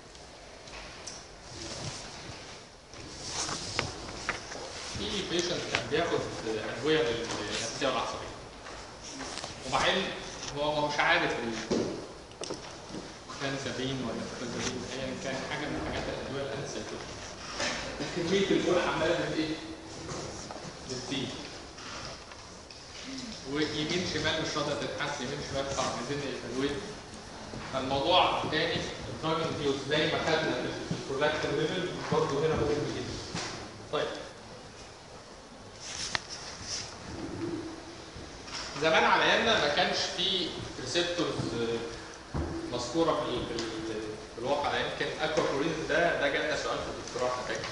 في بيشنت كان بياخد ادويه للنفسيه والعصبيه وبعدين هو هو مش عارف ال- كان سبين ولا كوزابين ايا كان حاجه من حاجات الادويه الانسه كده كميه الجرعه عماله بت ايه؟ بتزيد ويمين شمال مش راضيه تتحس يمين شمال طبعا عايزين يفلويت فالموضوع تاني الدراج انديوز زي ما خدنا في البرولاكتين ليفل برضه هنا مهم جدا. طيب زمان على ايامنا ما كانش في ريسبتورز مذكوره في ال- في ال- في الواقع يعني كان اكوابورين ده ده جالنا سؤال في الدكتوراه على فكره.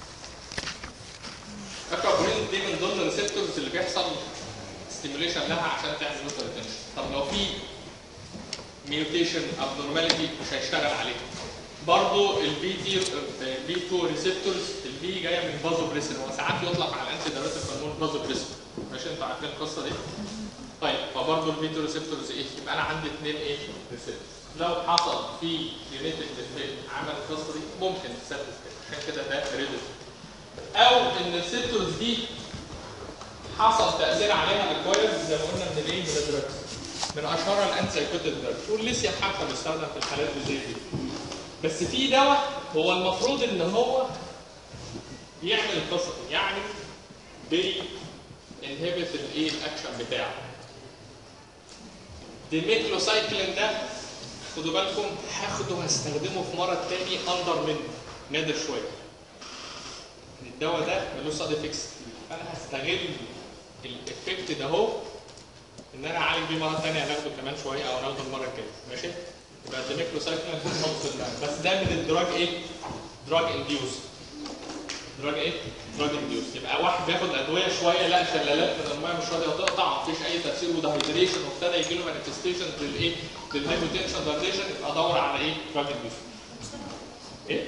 اكوابورين دي من ضمن الريسبتورز اللي بيحصل ستيميوليشن لها عشان تعمل ووتر ريتنشن. طب لو في ميوتيشن ابنورماليتي مش هيشتغل عليه. برضه البي تي البي 2 ريسبتورز البي جايه من بازوبريسين هو ساعات يطلق على الانتي دايريتيك هرمون بازوبريسين ماشي انتوا عارفين القصه دي؟ طيب فبرضه البي 2 ريسبتورز ايه؟ يبقى انا عندي اثنين ايه؟ ريسبتورز لو حصل في جينيتك ديفكت عمل القصه دي ممكن تسبب كده عشان كده ده ريدل او ان الريسبتورز دي حصل تاثير عليها اكوايرد زي ما قلنا من الايه؟ من الدراجز من اشهرها الانسايكوتيك دراجز والليثيوم حتى بيستخدم في الحالات اللي زي دي بس في دواء هو المفروض ان هو بيعمل القصه دي يعني بي انهبت الايه الاكشن بتاعه ديميكلوسايكلين ده خدوا بالكم هاخده هستخدمه في مرض تاني اندر منه نادر شويه الدواء ده ملوش سايد افكتس فانا هستغل الافكت ده اهو ان انا اعالج بيه مرض تاني هناخده كمان شويه او هناخده المره الجايه ماشي يبقى الديميكلوسايكلين هنحطه في دماغك بس ده من الدراج ايه؟ دراج انديوس دراج ايه؟ دراج انديوس يبقى واحد بياخد ادويه شويه لا شلالات من الميه مش راضيه تقطع مفيش اي تاثير ودهيدريشن وابتدى يجي له مانيفستيشن للايه؟ للهايبوتنشن دايليشن يبقى ادور على ايه؟ دراج انديوس ايه؟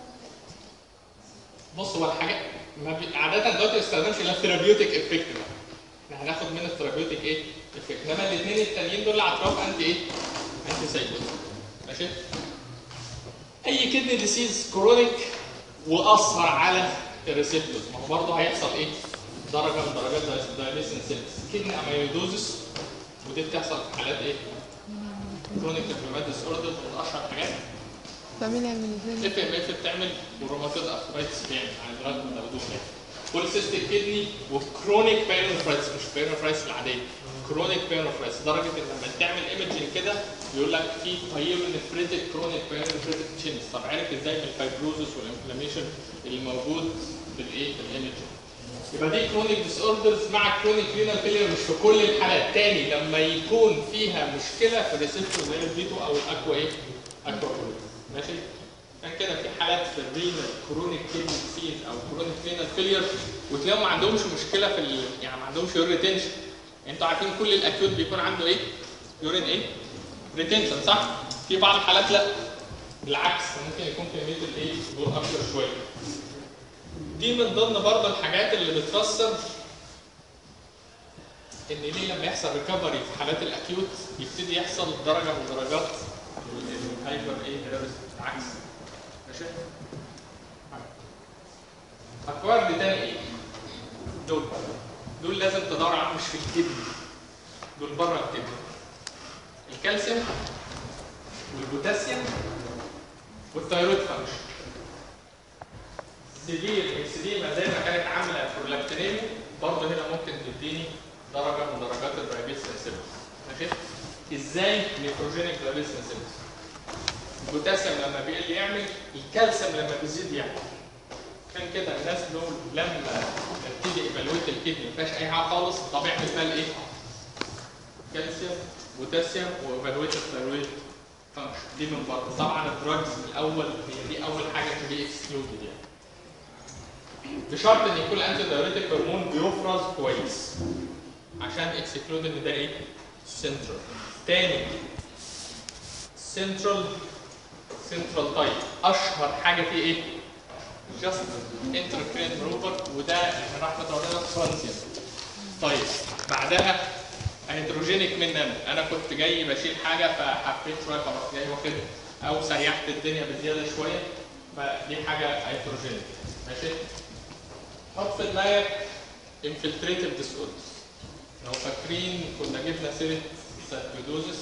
بص هو الحاجات ما بي... عاده دلوقتي ما بيستخدمش الا ثيرابيوتيك افكت بقى احنا هناخد من الثيرابيوتيك ايه؟ افكت انما الاثنين التانيين دول اعتراف انتي ايه؟ انتي سايكوتيك ماشي؟ اي كدني ديسيز كرونيك واثر على الريسبتورز ما هو برضه هيحصل ايه؟ درجه من درجات دايليسن سيلز كدني اميلودوزس ودي بتحصل في حالات ايه؟ كرونيك انفلامات ديس اوردر من اشهر الحاجات بعمل يعمل ازاي؟ اف ام اف بتعمل وروماتيد ارثرايتس بيعمل يعني لغايه ما تاخدوه يعني بوليسيستيك كدني وكرونيك بايلونفرايتس مش بايلونفرايتس العاديه كرونيك بايلونفرايتس لدرجه ان لما تعمل ايمجنج كده يقول لك في بايلونفريتك كرونيك بايلونفريتك تشينز طب عرف ازاي من الفايبروزس والانفلاميشن اللي موجود في الايه في الايمجنج يبقى دي كرونيك ديس اوردرز مع كرونيك رينال فيلير مش في كل الحالات تاني لما يكون فيها مشكله في الريسبتور زي الفيتو او الاكوا ايه اكوا ماشي عشان كده في حالات في الرينال كرونيك كيدني ديسيز او كرونيك رينال فيلير وتلاقيهم ما عندهمش مشكله في ال... يعني ما عندهمش يورين ريتنشن انتوا عارفين كل الاكيوت بيكون عنده ايه؟ يورين ايه؟ ريتنشن صح؟ في بعض الحالات لا بالعكس ممكن يكون كميه الايه؟ دول اكتر شويه دي من ضمن برضه الحاجات اللي بتفسر ان ليه لما يحصل ريكفري في حالات الاكيوت يبتدي يحصل درجه من درجات الهايبر ايه دايوريس العكس ماشي اكوار دي تاني ايه دول دول لازم تدور عليهم مش في الكدني دول بره الكدني الكالسيوم والبوتاسيوم والثيرويد فانكشن سيفير اكسديما زي ما كانت عامله برولاكتينيميا برضه هنا ممكن تديني درجه من درجات الدايابيتس انسيبس ماشي ازاي نيتروجينيك دايابيتس انسيبس البوتاسيوم لما بيقل يعمل الكالسيوم لما بيزيد يعمل كان كده الناس دول لما تبتدي ايفالويت الكدني ما فيهاش اي حاجه خالص طب اعمل بقى ايه؟ كالسيوم بوتاسيوم وايفالويت الثيرويد فانكشن دي من بره طبعا الدراجز الاول هي دي اول حاجه تو بي اكسكلودد يعني بشرط ان يكون الانتي دايوريتيك هرمون بيفرز كويس عشان اكسكلود ان ده ايه؟ سنترال تاني سنترال سنترال تايب اشهر حاجه فيه ايه؟ جاست انتركرين روبر وده من رحمه ربنا ترانزيانت طيب بعدها هيدروجينيك من انا انا كنت جاي بشيل حاجه فحبيت شويه خلاص جاي واخدها او سيحت الدنيا بزياده شويه فدي حاجه هيدروجينيك ماشي حط في دماغك انفلتريتيف ديس اوردرز لو فاكرين كنا جبنا سيره سيركيدوزس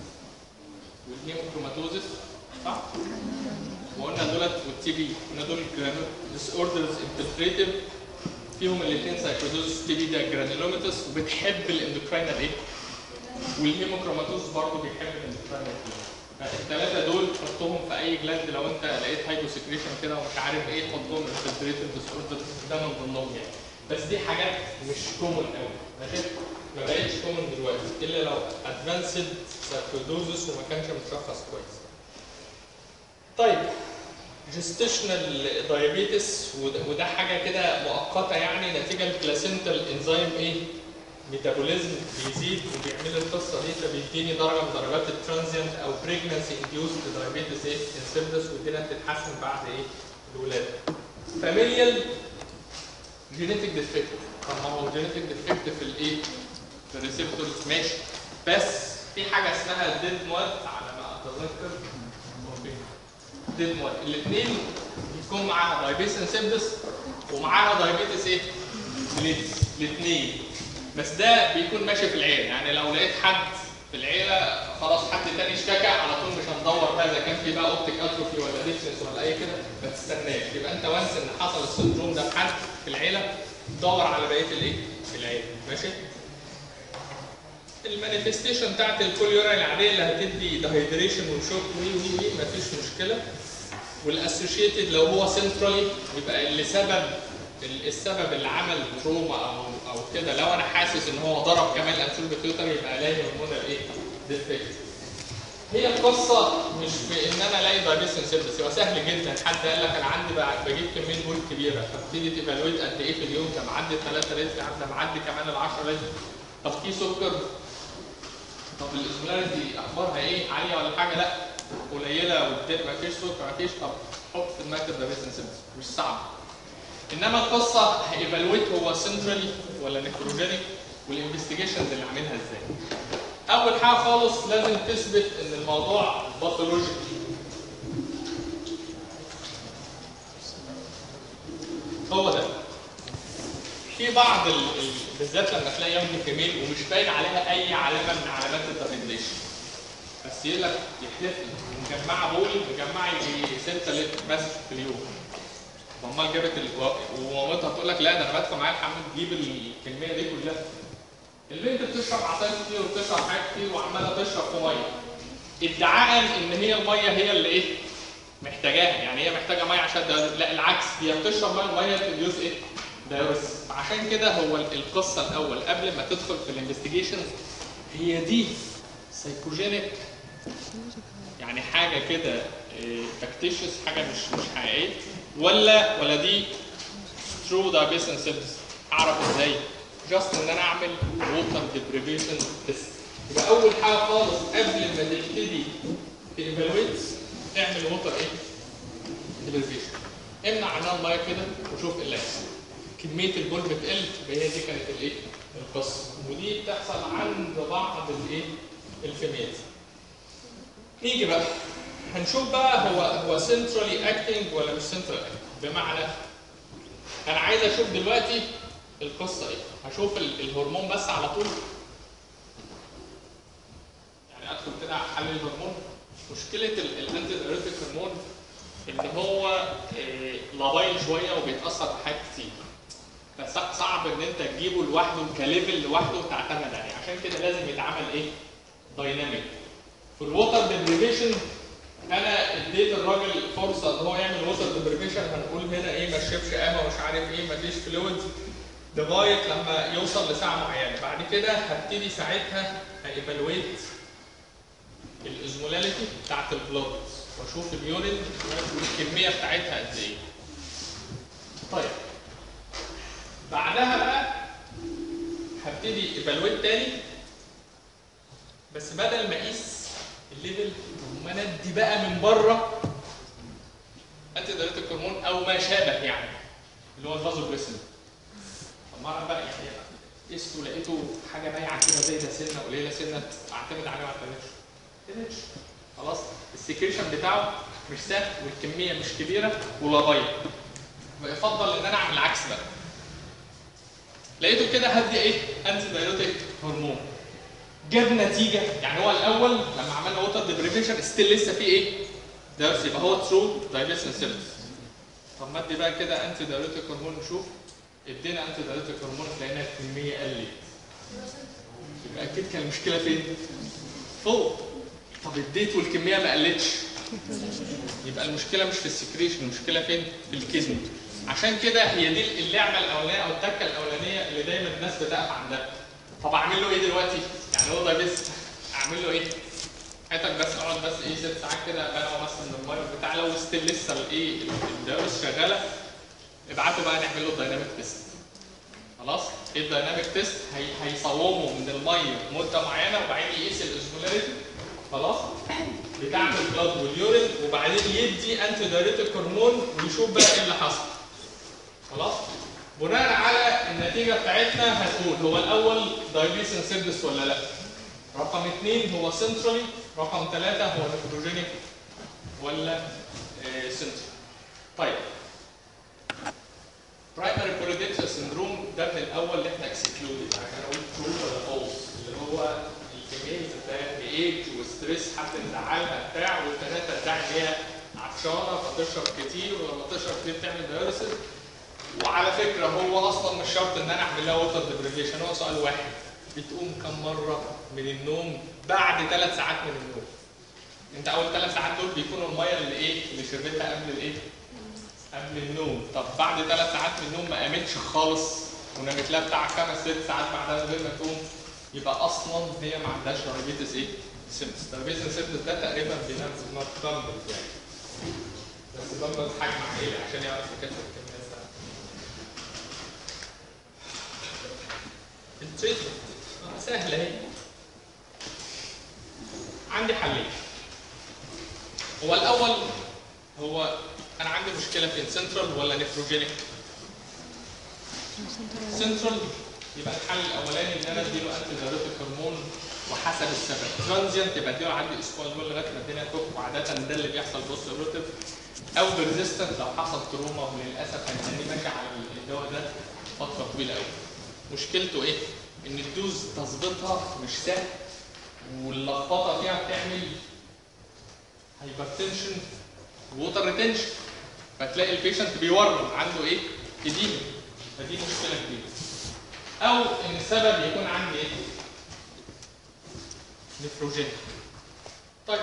والهيموكروماتوزس صح؟ وقلنا دولت والتي بي قلنا دول ديس اوردرز انفلتريتيف فيهم الاثنين سايكلوزوس تي بي ده جرانيلوماتس وبتحب الاندوكراينال ايه؟ والهيموكروماتوز برضه بيحب الاندوكراينال فالثلاثه دول حطهم في اي جلاند لو انت لقيت هايبو سكريشن كده ومش عارف ايه حطهم انفلتريتيف ديس اوردر ده من ضمنهم يعني بس دي حاجات مش كومن قوي ماشي؟ ما بقتش كومن دلوقتي الا لو ادفانسد ساركويدوزس وما كانش متشخص كويس. طيب جستيشنال دايابيتس وده حاجه كده مؤقته يعني نتيجه البلاسنتال انزيم ايه؟ ميتابوليزم بيزيد وبيعمل القصه دي فبيديني درجه من درجات الترانزيانت او بريجنسي انديوست دايابيتس ايه؟ انسيبدس والدنيا بتتحسن بعد ايه؟ الولاده. فاميليال جينيتك ديفكت طب ما هو جينيتك ديفكت في الايه؟ في الريسبتورز ماشي بس في حاجه اسمها الديد مود على ما اتذكر ديد مود الاثنين بيكون معاها دايابيتس انسيبدس ومعاها دايابيتس ايه؟ ميليتس الاثنين بس ده بيكون ماشي في العيله يعني لو لقيت حد في العيله خلاص حد تاني اشتكى على طول مش هندور بقى اذا كان في بقى اوبتيك اتروفي ولا ديفنس ولا اي كده ما تستناش يبقى انت وانس ان حصل السندروم ده في حد في العيله دور على بقيه الايه؟ العيله ماشي؟ المانيفستيشن بتاعت الكوليورا العاديه اللي هتدي دهيدريشن وشوك وي وي وي مفيش مشكله والاسوشيتد لو هو سنترالي يبقى اللي سبب السبب اللي عمل تروما او او كده لو انا حاسس ان هو ضرب كمان الانسول بتيوتر يبقى الاقي هرمونال ايه؟ ديفكت. هي القصه مش في ان انا الاقي دايبيتس انسيبتس هو سهل جدا حد قال لك انا عندي بقى بجيب كميه بول كبيره فابتدي تيفالويت قد ايه في اليوم ده معدي 3 لتر ده معدي كمان ال 10 لتر طب في سكر طب الاسمولاريتي اخبارها ايه عاليه ولا حاجه لا قليله والدق ما فيش سكر ما فيش طب حط في دماغك الدايبيتس انسيبتس مش صعب انما القصه هايفالويت هو سنترالي ولا نيكروجينيك والانفستيجيشنز اللي عاملها ازاي اول حاجه خالص لازم تثبت ان الموضوع باثولوجيكال هو ده في بعض ال... ال... بالذات لما تلاقي يونج كميل ومش باين عليها اي علامه من علامات الدهيدريشن بس يقول لك يحلف لي مجمعه بول مجمعه يجي 6 لتر بس في اليوم امال جابت ال... ومامتها تقول لك لا ده انا بدفع معاك حمد تجيب الكميه دي كلها البنت بتشرب عصاير كتير وبتشرب حاجات كتير وعماله تشرب في ميه ادعاء ان هي الميه هي اللي ايه محتاجاها يعني هي محتاجه ميه عشان ده لا العكس هي بتشرب ميه الميه تديوز ايه دايورس فعشان كده هو القصه الاول قبل ما تدخل في الانفستيجيشنز هي دي سايكوجينيك يعني حاجه كده فاكتيشس حاجه مش مش حقيقيه ولا ولا دي ترو دايابيتس انسيبتس اعرف ازاي جاست ان انا اعمل ووتر ديبريفيشن تيست يبقى اول حاجه خالص قبل ما تبتدي تيفالويت اعمل ووتر ايه ديبريفيشن امنع عنها الميه كده وشوف ايه اللي هيحصل كميه البول بتقل يبقى هي دي كانت الايه القصه ودي بتحصل عند بعض الايه الفيميلز نيجي بقى هنشوف بقى هو هو سنترالي اكتنج ولا مش سنترال بمعنى انا عايز اشوف دلوقتي القصه ايه هشوف ال- الهرمون بس على طول يعني ادخل كده احلل الهرمون مشكله ال- الانتي دايوريتيك هرمون ان هو آه، لابايل شويه وبيتاثر بحاجات كتير فصعب ان انت تجيبه لوحده كليفل لوحده وتعتمد عليه عشان كده لازم يتعمل ايه دايناميك في الووتر ديبريفيشن انا اديت الراجل فرصه ان هو يعمل ووتر ديبريفيشن هنقول هنا ايه ما شربش قهوه مش عارف ايه ما فيش فلويدز لغايه لما يوصل لساعه معينه بعد كده هبتدي ساعتها هايفالويت الازمولاليتي بتاعت البلود واشوف اليورين والكميه بتاعتها قد ايه طيب بعدها بقى هبتدي ايفالويت تاني بس بدل ما اقيس الليفل ما ندي بقى من بره انتي دايريتك هرمون او ما شابه يعني اللي هو الفازوبريسين طب ما اعرف بقى يعني قسته لقيته حاجه بايعه كده زي ده سنه قليله سنه اعتمد عليه ما اعتمدش ما اعتمدش خلاص السكريشن بتاعه مش سهل والكميه مش كبيره ولابايل فيفضل ان انا اعمل العكس بقى لقيته كده هدي ايه انتي دايريتك هرمون جاب نتيجه يعني هو الاول لما عملنا ووتر ديبريفيشن ستيل لسه في ايه؟ دايرس يبقى هو ترو دايجيشن سيلز طب ما ادي بقى كده انتي دايريتك هرمون نشوف ادينا انتي دايريتك هرمون لقينا الكميه قلت يبقى اكيد كان المشكله فين؟ فوق طب اديت والكميه ما قلتش يبقى المشكله مش في السكريشن المشكله فين؟ في الكدني عشان كده هي دي اللعبه الاولانيه او التكه الاولانيه اللي دايما الناس بتقف عندها طب اعمل له ايه دلوقتي؟ يعني هو ده بس اعمل له ايه؟ حياتك بس اقعد بس ايه ست ساعات كده بنقع مثلا من الميه بتاع لو ستيل لسه الايه الدوس شغاله ابعته بقى نعمل له الدايناميك تيست خلاص ايه الدايناميك تيست هي هيصومه من الميه مده معينه وبعدين يقيس الاسمولاريتي خلاص بتاعت البلاد واليورين وبعدين يدي انتي دايريتك هرمون ويشوف بقى ايه اللي حصل خلاص بناء على النتيجه بتاعتنا هنقول هو الاول دايليسن سيرفيس ولا لا رقم اثنين هو سنترالي رقم ثلاثة هو نيتروجينيك ولا سنترال طيب برايمري كوليديكتور سندروم ده من الاول اللي احنا اكسكلودد عشان اقول ترو ولا فولس اللي هو الفيميلز بتاعت بايج وستريس حد مزعلها بتاع والثلاثه تدعي ان هي عطشانه فتشرب كتير ولما تشرب كتير تعمل دايوريسيس وعلى فكره هو اصلا مش شرط ان انا اعمل لها ووتر ديبريفيشن هو سؤال واحد بتقوم كم مره من النوم بعد ثلاث ساعات من النوم انت اول ثلاث ساعات دول بيكونوا الميه اللي ايه اللي شربتها قبل الايه قبل النوم طب بعد ثلاث ساعات من النوم ما قامتش خالص ونامت لها بتاع خمس ست ساعات بعدها من غير ما تقوم يبقى اصلا هي ما عندهاش دايابيتس ايه؟ سيمتس دايابيتس سيمتس ده تقريبا بينام نوت بامبلز يعني بس بامبلز حجم عائلي عشان يعرف يكتب الكميه بتاعته التريتمنت سهله اهي عندي حلين هو الاول هو انا عندي مشكله فين سنترال ولا نيفروجينيك سنترال يبقى الحل الاولاني ان انا اديله انتي دايريتك هرمون وحسب السبب ترانزيانت يبقى اديله عندي اسبوع دول لغايه ما الدنيا تفك وعاده ده اللي بيحصل بوست ايروتيف او بريزيستنت لو حصل تروما وللاسف هنخليه ماشي على الدواء ده فتره طويله قوي مشكلته ايه؟ ان الدوز تظبيطها مش سهل واللخبطه فيها بتعمل هايبرتنشن ووتر ريتنشن فتلاقي البيشنت بيورم عنده ايه؟ اديمه فدي مشكله كبيره او ان السبب يكون عندي ايه؟ نفروجين طيب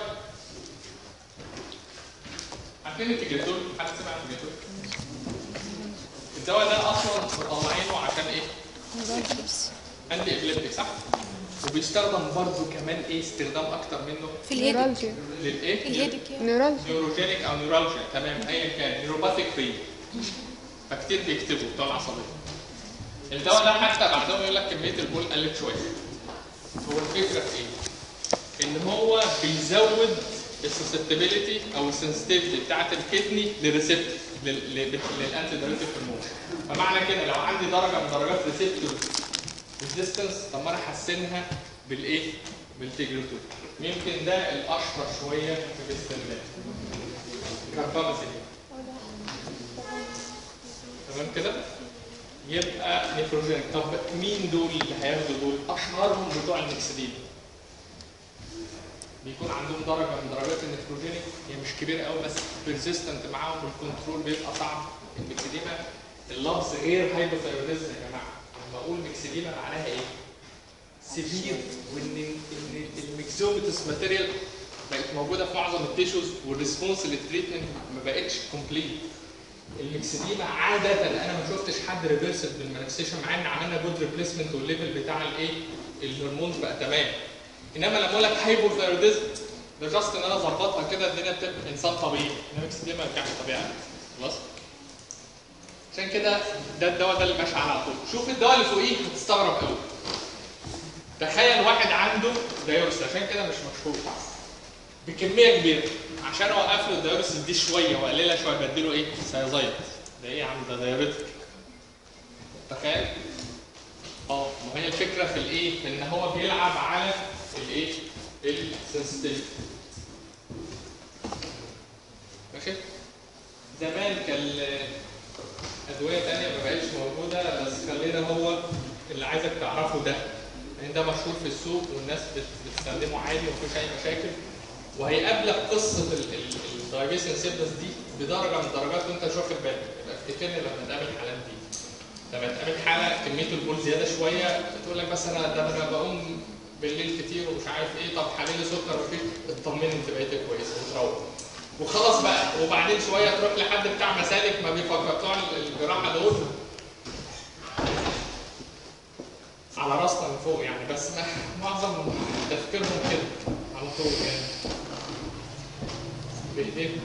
عارفين التجريتول؟ حد سمع عن التجريتول؟ الدواء ده اصلا مطلعينه عشان ايه؟ انتي ابليبتيك صح؟ وبيستخدم برضه كمان ايه استخدام اكتر منه في الهيدك نيورالجيا للايه؟ في الهيدك يعني نيورالجيا نيوروجينيك او نيورالجيا تمام ايا كان نيوروباثيك بين فكتير بيكتبوا بتوع العصبيه الدواء ده حتى بعدهم يقول لك كميه البول قلت شويه هو الفكره في ايه؟ ان هو بيزود السسبتبيليتي او السنسيتيفيتي بتاعت الكدني للريسبتور للانتي دايريتيك هرمون فمعنى كده لو عندي درجه من درجات ريسبتور الديستنس طب ما انا احسنها بالايه؟ بالتجربتور يمكن ده الاشهر شويه في الاستخدام كاربامازين تمام كده؟ يبقى نيتروجين طب مين دول اللي هياخدوا دول؟ اشهرهم بتوع المكسدين بيكون عندهم درجه من درجات النيتروجينيك هي مش كبيره قوي بس بيرسيستنت معاهم والكنترول بيبقى صعب المكسديما اللفظ غير هايبوثايروديزم يا جماعه لما اقول مكسديما معناها ايه؟ سيفير وان ان الميكسوميتس ماتيريال بقت موجوده في معظم التيشوز والريسبونس للتريتمنت ما بقتش كومبليت المكسديما عاده انا ما شفتش حد ريفرسد بالمانكسيشن مع ان عملنا جود ريبليسمنت والليفل بتاع الايه الهرمونز بقى تمام انما لما اقول لك هايبوثايروديزم ده جاست ان انا اظبطها كده الدنيا بتبقى انسان طبيعي انما المكسديما ما يرجعش طبيعي خلاص عشان كده ده الدواء ده اللي ماشي على طول شوف الدواء اللي فوقيه هتستغرب قوي تخيل واحد عنده دايورس عشان كده مش مشهور بكميه كبيره عشان اوقف له الدايورس دي شويه واقللها شويه بديله ايه؟ سايزايد ده ايه يا عم ده دايوريتك تخيل اه ما هي الفكره في الايه؟ في ان هو بيلعب على الايه؟ السنسيتيفيتي ماشي؟ زمان كان ادويه ثانيه ما بقتش موجوده بس خلينا هو اللي عايزك تعرفه ده لان ده مشهور في السوق والناس بت- بتستخدمه عادي ومفيش اي مشاكل وهيقابلك قصه الدايبيس انسيبتس دي بدرجه من الدرجات وانت مش واخد بالك يبقى افتكرني لما تقابل الحالات دي لما تقابل حاله كميه البول زياده شويه تقول لك بس انا ده انا بقوم بالليل كتير ومش عارف ايه طب حليلي سكر وفيه اطمني انت بقيتي كويسه وتروح وخلاص بقى وبعدين شويه تروح لحد بتاع مسالك ما بيفكر بتوع الجراحه دول على راسنا من فوق يعني بس ما معظم تفكيرهم كده على طول يعني بايديهم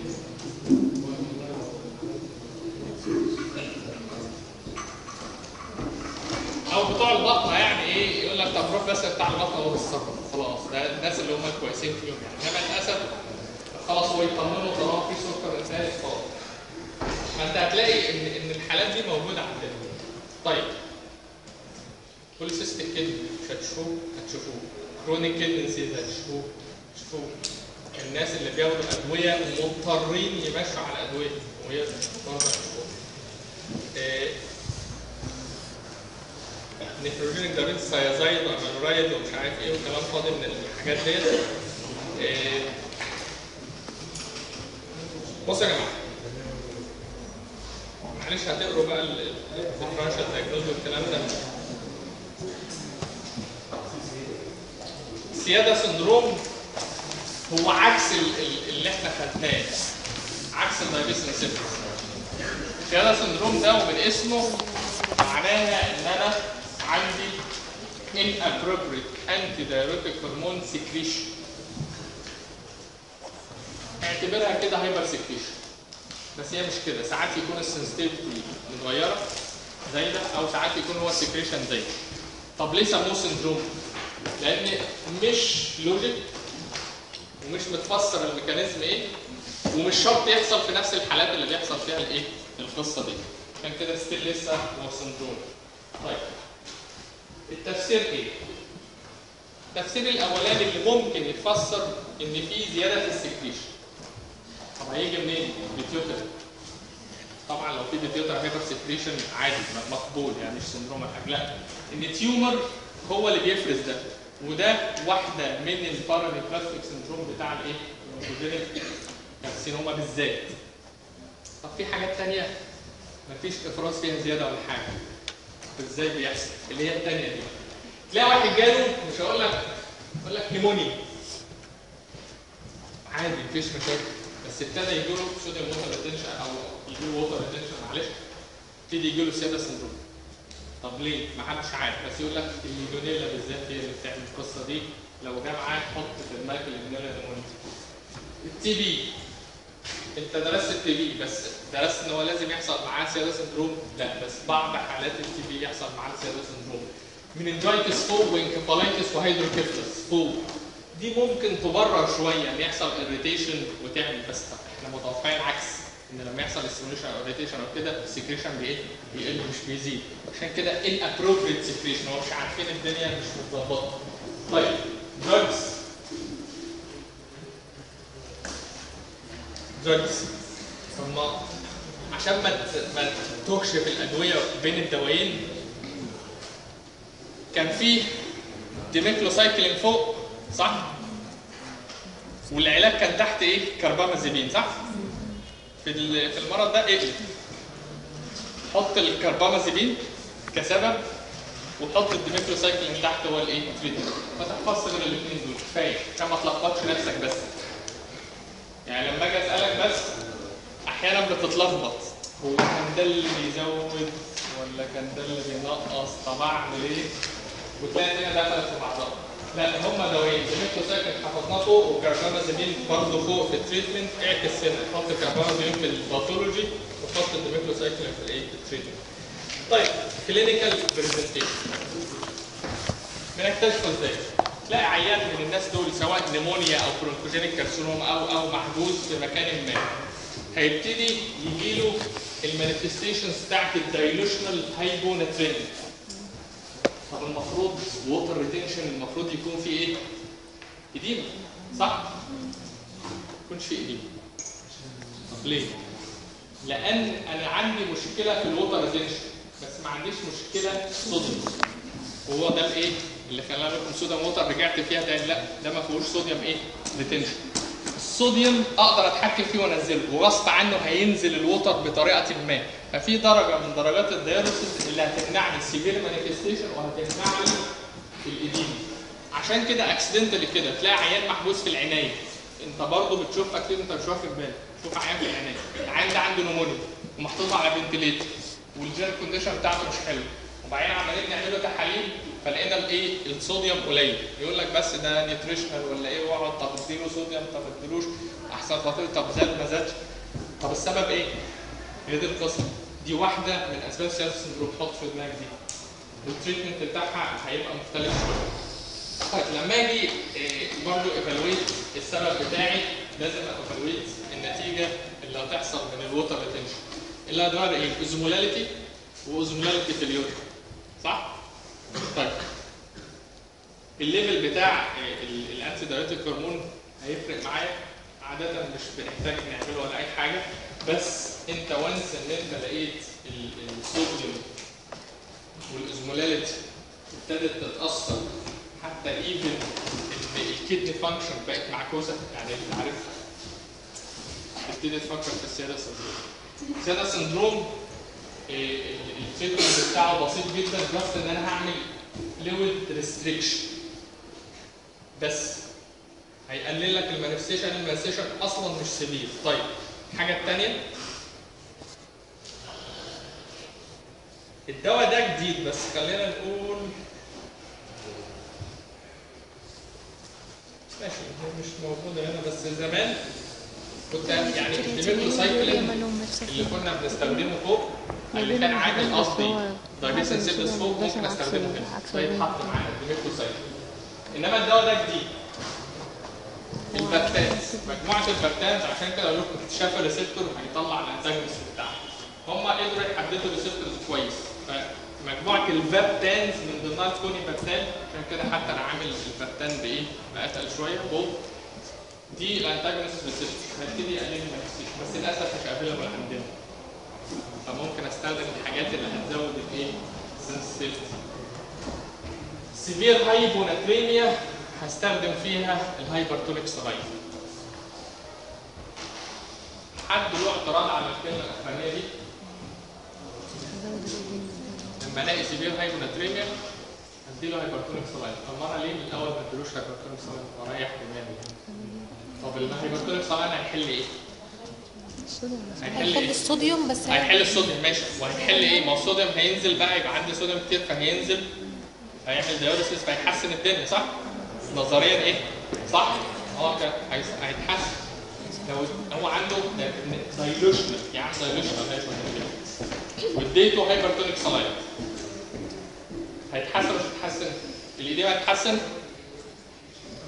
او بتوع البطنه يعني ايه يقول لك طب روح بس بتاع البطنه هو بالسكر خلاص ده الناس اللي هم كويسين فيهم يعني انما للاسف خلاص هو يطمنوا طالما في سكر انتهى خلاص فانت هتلاقي ان ان الحالات دي موجوده عندنا طيب بوليسيستيك كدني مش هتشوفوه هتشوفوه كرونيك كدني ديزيز هتشوفوه هتشوفوه الناس اللي بياخدوا ادويه مضطرين يمشوا على ادويه وهي برضه هتشوفوه آه، نيتروجينيك دابيت سايازايد وامينورايد ومش عارف ايه وكلام فاضي من الحاجات ديت آه، بصوا يا جماعه معلش هتقروا بقى الديفرنشال دايجنوز والكلام ده سياده سندروم هو عكس ال- ال- اللي احنا خدناه عكس الدايبيس انسيبتس سياده سندروم ده ومن اسمه معناها ان انا عندي inappropriate antidiuretic hormone secretion اعتبرها كده هايبر سكريشن بس هي مش كده ساعات يكون السنسيتيفيتي متغيره زي ده او ساعات يكون هو السكريشن زي ده. طب ليه سموه سندروم؟ لان مش لوجيك ومش متفسر الميكانيزم ايه ومش شرط يحصل في نفس الحالات اللي بيحصل فيها الايه؟ القصه دي. عشان كده ستيل لسه هو سندروم. طيب التفسير ايه؟ التفسير الاولاني اللي ممكن يتفسر ان في زياده في السكريشن. طب هيجي منين؟ بيتيوتر. طبعا لو في بيتيوتر هايبر سكريشن عادي مقبول يعني مش سندروم ولا حاجه لا ان تيومر هو اللي بيفرز ده وده واحده من الباراميبلاستيك سندروم بتاع الايه؟ الأونكوجينيك كارسينوما بالذات. طب في حاجات ثانيه مفيش افراز فيها زياده ولا حاجه. طب ازاي بيحصل؟ اللي هي الثانيه دي. تلاقي واحد جاله مش هقول لك اقول لك نيمونيا. عادي مفيش مشاكل بس ابتدى يجي له صوديوم ووتر ريتنشن او يجي له ووتر ريتنشن معلش ابتدي يجي له سياده سندروم طب ليه؟ ما حدش عارف بس يقول لك الليجونيلا بالذات هي اللي بتعمل القصه دي لو جه معاه حط في دماغك الليجونيلا نيمونيا التي بي انت درست التي بي بس درست ان هو لازم يحصل معاه سياده سندروم لا بس بعض حالات التي بي يحصل معاه سياده سندروم مننجايتس فوق وانكفالايتس وهيدروكيفلس فوق دي ممكن تبرر شويه ان يحصل اريتيشن وتعمل بس طب احنا متوقعين عكس ان لما يحصل استيميوليشن او اريتيشن او كده السكريشن بايه؟ بيقل مش بيزيد عشان كده الابروبريت سكريشن هو مش عارفين الدنيا مش متظبطه طيب دراجز دراجز طب ما عشان ما ت- ما تتوهش في الادويه بين الدوايين كان في ديميكلوسايكلين فوق صح؟ والعلاج كان تحت ايه؟ كربامازيبين صح؟ في ال- في المرض ده اقلب حط الكربامازيبين كسبب وحط الديميكلوسايكلين تحت هو الايه؟ تريتمنت ما تحفظش غير الاثنين دول كفايه عشان ما تلخبطش نفسك بس يعني لما اجي اسالك بس احيانا بتتلخبط هو كان ده اللي بيزود ولا كان ده اللي بينقص طب اعمل ايه؟ وتلاقي الدنيا دخلت في بعضها لا هم دوايين ديميكلوسايكلين حفظناه فوق وكربامازيبين برضه فوق في التريتمنت اعكس هنا حط كربامازيبين في الباثولوجي وحط الديميكلوسايكلين في الايه؟ في التريتمنت طيب كلينيكال برزنتيشن بنكتشفه ازاي؟ تلاقي عيان من الناس دول سواء نيمونيا او برونكوجينيك كارسينوم او او محجوز في مكان ما هيبتدي يجي له المانيفستيشنز بتاعت الدايلوشنال هايبوناتريميا طب المفروض ووتر ريتنشن المفروض يكون فيه ايه؟ اديمه صح؟ ما يكونش فيه اديمه طب ليه؟ لان انا عندي مشكله في الووتر ريتنشن بس ما عنديش مشكله صوديوم وهو ده الايه؟ اللي خلى لكم صوديوم ووتر رجعت فيها تاني لا ده ما فيهوش صوديوم ايه؟ ريتنشن الصوديوم اقدر اتحكم فيه وانزله وغصب عنه هينزل الوتر بطريقه ما ففي درجه من درجات الدياليسيس اللي هتمنعني السيفير مانيفستيشن وهتمنعني الاديمه عشان كده اكسيدنتالي كده تلاقي عيان محبوس في العنايه انت برضه بتشوف اكيد انت مش واخد بالك تشوف عيان في العنايه العيان ده عنده نمونيا ومحطوط على فنتليتر والجينيك كونديشن بتاعته مش حلو وبعدين عمالين نعمل له تحاليل فلقينا الايه الصوديوم قليل يقول لك بس ده نيوتريشنال ولا ايه واقعد طب اديله صوديوم طب ما اديلوش احسن خاطر طب زاد ما زادش طب السبب ايه؟ هي دي القصه دي واحده من اسباب سياسه السندروم حط في دماغك دي والتريتمنت بتاعها هيبقى مختلف شويه طيب لما اجي برضه ايفالويت السبب بتاعي لازم ايفالويت النتيجه اللي هتحصل من الووتر ريتنشن اللي هتدور ايه؟ اوزمولاليتي واوزمولاليتي في اليوتر صح؟ طيب الليفل بتاع الانتي دايوتيك هرمون هيفرق معايا عادة مش بنحتاج نعمله ولا أي حاجة بس أنت وانس إن أنت لقيت ال- الصوديوم والأوزمولاليتي ابتدت تتأثر حتى ايفن ان الكدني فانكشن بقت معكوسه يعني انت عارف ابتدت تفكر في السياده سندروم السياده سندروم إيه، ال- التريتمنت بتاعه بسيط جدا بس ان انا هعمل فلويد ريستريكشن بس هيقلل لك المانيفستيشن المانيفستيشن اصلا مش سبيل طيب الحاجه الثانيه الدواء ده جديد بس خلينا نقول ماشي هي مش موجوده هنا بس زمان كنت يعني الديميكلوسايكلين اللي كنا بنستخدمه فوق اللي كان عامل قصدي دايبيسن سيبس فوق ممكن استخدمه هنا فيتحط معانا الديميكلوسايكلين انما الدواء ده جديد البكتانز مجموعه البكتانز عشان كده اقول لكم اكتشاف الريسبتور هيطلع الانتاجونست بتاعه هم قدروا يحددوا الريسبتورز كويس فمجموعه الفابتانز من ضمنها الكوني بابتان عشان كده حتى انا عامل البابتان بايه؟ باتقل شويه بول دي الانتاجونست ريسبتور هبتدي اقلل المانيفستيشن بس للاسف مش افيلبل عندنا فممكن استخدم الحاجات اللي هتزود الايه؟ sensitivity سيفير هايبوناتريميا هستخدم فيها الهايبرتونيك سلايد حد له اعتراض على الكلمه الاخرانيه دي لما الاقي سيفير هايبوناتريميا اديله هايبرتونيك سلايد المره ليه من الاول ما اديلوش هايبرتونيك سلايد واريح دماغي طب الهايبرتونيك سلايد هيحل ايه؟ هيحل هيحل ايه؟ الصوديوم بس هيحل الصوديوم ماشي وهيحل ايه؟ ما هو الصوديوم هينزل بقى يبقى عندي صوديوم كتير فهينزل هيعمل دياليسيس فهيحسن الدنيا صح؟ نظريا ايه؟ صح؟ اه كان هيس- هيتحسن لو هو عنده دايلوشنال يعني دايلوشنال واديته هايبرتونيك سلايد هيتحسن مش هيتحسن؟ الايديما هتتحسن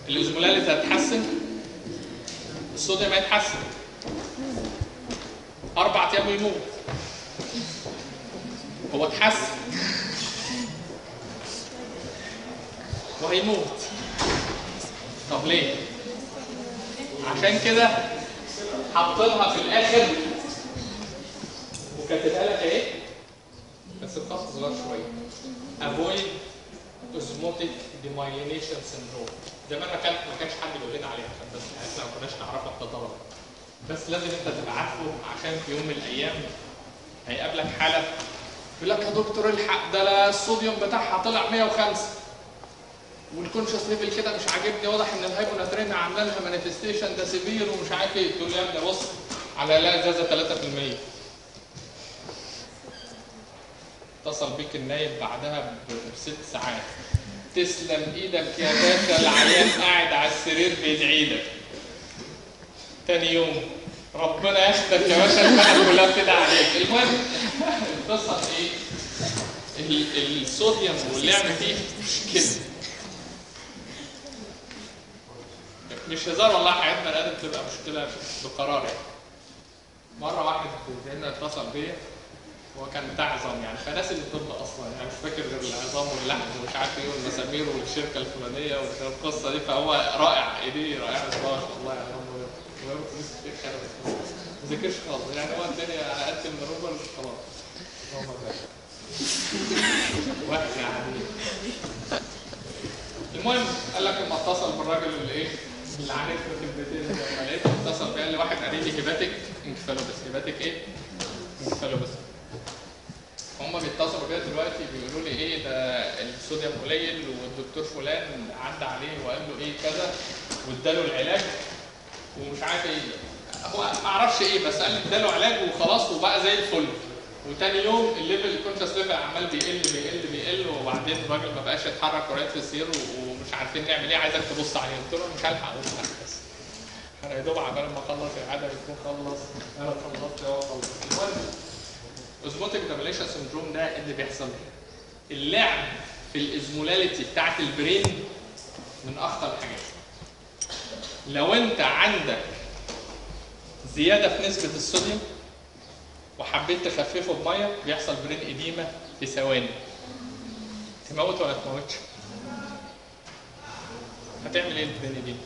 الاوزمولاليز هتتحسن الصوديوم هيتحسن اربع ايام ويموت هو اتحسن وهيموت طب ليه؟ عشان كده حاطينها في الاخر وكاتبها لك اهي بس بخط صغير شويه avoid osmotic demyelination syndrome زمان ما كان ما كانش حد بيقول لنا عليها عشان بس احنا ما كناش نعرفها كطلبه بس لازم انت تبقى عارفه عشان في يوم من الايام هيقابلك حاله يقول لك يا دكتور الحق ده لا الصوديوم بتاعها طلع 105 والكونشس ليفل كده مش عاجبني واضح ان الهايبوناترين عامله لها مانيفستيشن ده سيفير ومش عارف ايه تقول له يا ابني بص على لا ازازه 3% اتصل بيك النايب بعدها بست ساعات تسلم ايدك يا باشا العيان قاعد على السرير بيدعي لك تاني يوم ربنا ياخدك يا باشا البلد كلها بتدعي عليك المهم القصه ايه؟ ال- الصوديوم واللعب فيه مش كده مش هزار والله حياتنا لازم تبقى مشكله بقرار يعني مره واحد هنا اتصل بيا هو كان بتاع عظام يعني فناس الطب اصلا يعني مش فاكر غير العظام واللحم ومش عارف ايه والمسامير والشركه الفلانيه والقصه دي فهو رائع ايديه رائعه ما شاء الله يعني هو هو ما ذاكرش خالص يعني هو الدنيا على قد من روبل خلاص هو ما ذاكر واحد يعني المهم قال لك لما اتصل بالراجل اللي ايه اللي عارف في البيتين لما لقيته اتصل بيه قال لي واحد قريبي هيباتيك انكفالوبس هيباتيك ايه؟ انكفالوبس هم بيتصلوا بيا دلوقتي بيقولوا لي ايه ده الصوديوم قليل والدكتور فلان عدى عليه وقال له ايه كذا واداله العلاج ومش عارف ايه هو ما اعرفش ايه بس قال لي اداله علاج وخلاص وبقى زي الفل وتاني يوم الليفل الكونشس ليفل عمال بيقل بيقل بيقل وبعدين الراجل ما بقاش يتحرك ورايح في السير و- ومش عارفين نعمل ايه عايزك تبص عليه قلت له مش هلحق ابص عليه بس انا يا دوب عبال ما اخلص العاده يكون خلص انا خلصت هو خلص المهم اوزموتيك ديميليشن سندروم ده اللي بيحصل اللعب في الازمولاليتي بتاعت البرين من اخطر الحاجات لو انت عندك زياده في نسبه الصوديوم وحبيت تخففه بميه بيحصل برين اديمه في ثواني تموت ولا تموتش؟ هتعمل ايه البرين اديمه؟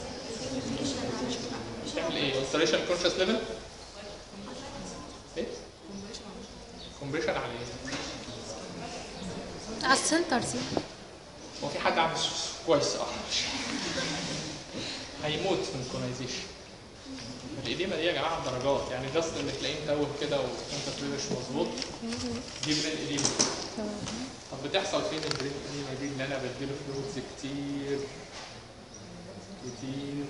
تعمل ايه؟ ulceration conscious level؟ ايه؟ كومبريشن على ايه؟ على السنتر دي هو في حد عامل كويس اه هيموت من كونايزيشن الإديمة دي يا جماعة درجات يعني جاست اللي تلاقيه متوه كده وانت تلاقيه مش مظبوط دي برين إديمة طب بتحصل فين البرين إديمة دي اللي أنا بديله فلويدز كتير كتير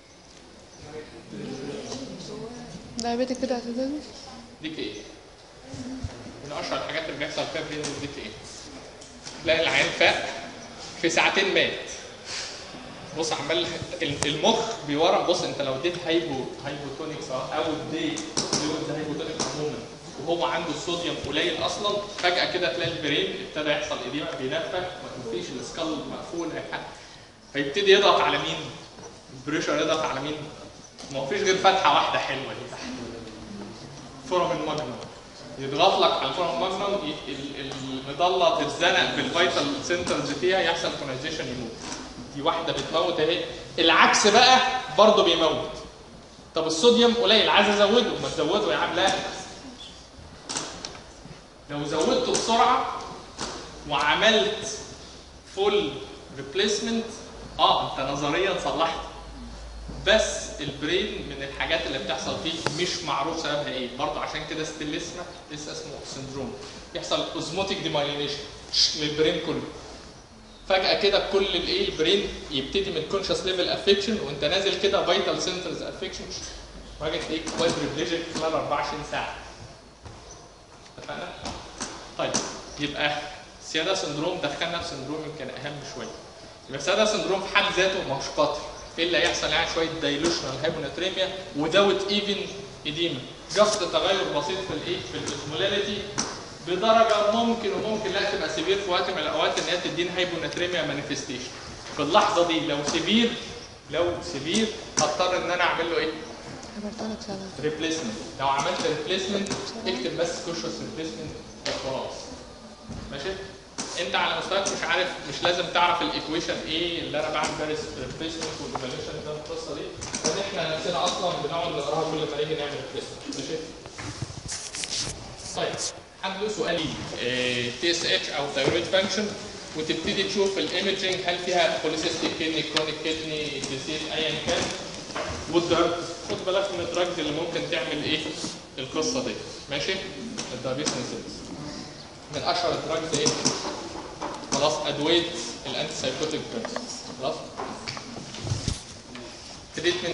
دايبيتك كده اعتدال ديك ايه؟ من اشهر الحاجات اللي بيحصل فيها برين ديك ايه؟ تلاقي العيان فاق في ساعتين مات بص عمال المخ بيورم بص انت لو اديت هايبو هايبوتونيك سواء او اديت فلويدز هايبوتونيك عموما وهو عنده الصوديوم قليل اصلا فجاه كده تلاقي البرين ابتدى يحصل اديمه بينفخ مفيش السكال مقفول أي حاجة. فيبتدي يضغط على مين؟ البريشر يضغط على مين؟ ما هو فيش غير فتحه واحده حلوه دي تحت فورم الماجنوم يضغط لك على الفورم الماجنوم ي- ال- المضله تتزنق بالفيتال سنترز فيها يحصل كونايزيشن يموت دي واحده بتموت اهي العكس بقى برضه بيموت طب الصوديوم قليل عايز ازوده ما تزوده يا عم لا لو زودته بسرعه وعملت فول ريبليسمنت اه انت نظريا صلحت بس البرين من الحاجات اللي بتحصل فيه مش معروف سببها ايه برضه عشان كده ستيل اسمه لسه اسمه سندروم يحصل اوزموتيك ديمايلينيشن للبرين كله فجاه كده كل الايه البرين يبتدي من كونشس ليفل افكشن وانت نازل كده فيتال سنترز افكشن فجاه تلاقيك كوادريبليجيك خلال 24 ساعه اتفقنا؟ طيب يبقى سياده سندروم دخلنا في سندروم يمكن اهم شويه يبقى سياده سندروم في حد ذاته ما هوش قاتل ايه اللي هيحصل يعني شويه دايلوشنال هايبوناتريميا ودوت ايفن اديما جاست تغير بسيط في الايه في الاسمولاريتي بدرجه ممكن وممكن لا تبقى سيفير في وقت من الاوقات ان هي تدينا هايبوناتريميا مانيفستيشن في اللحظه دي لو سيفير لو سيفير هضطر ان انا اعمل له ايه؟ عبرت لك سنة ريبليسمنت لو عملت ريبليسمنت اكتب بس كوشوس ريبليسمنت وخلاص ماشي انت على مستواك مش عارف مش لازم تعرف الايكويشن ايه اللي انا بعمل بيها ريبليسمنت والايفاليوشن ده القصه دي لان احنا نفسنا اصلا بنقعد نقراها كل ما نيجي نعمل ريبليسمنت ماشي طيب حد له سؤال تي اس اتش او ثايرويد فانكشن وتبتدي تشوف الايمجنج هل فيها بوليسيستيك كيدني كرونيك كيدني ديزيز ايا كان والدرج خد بالك من الدرج اللي ممكن تعمل ايه القصه دي ماشي الدايابيتس انسيدنس من اشهر الدراجز ايه خلاص ادويه الانتي سايكوتيك دراجز خلاص تريتمنت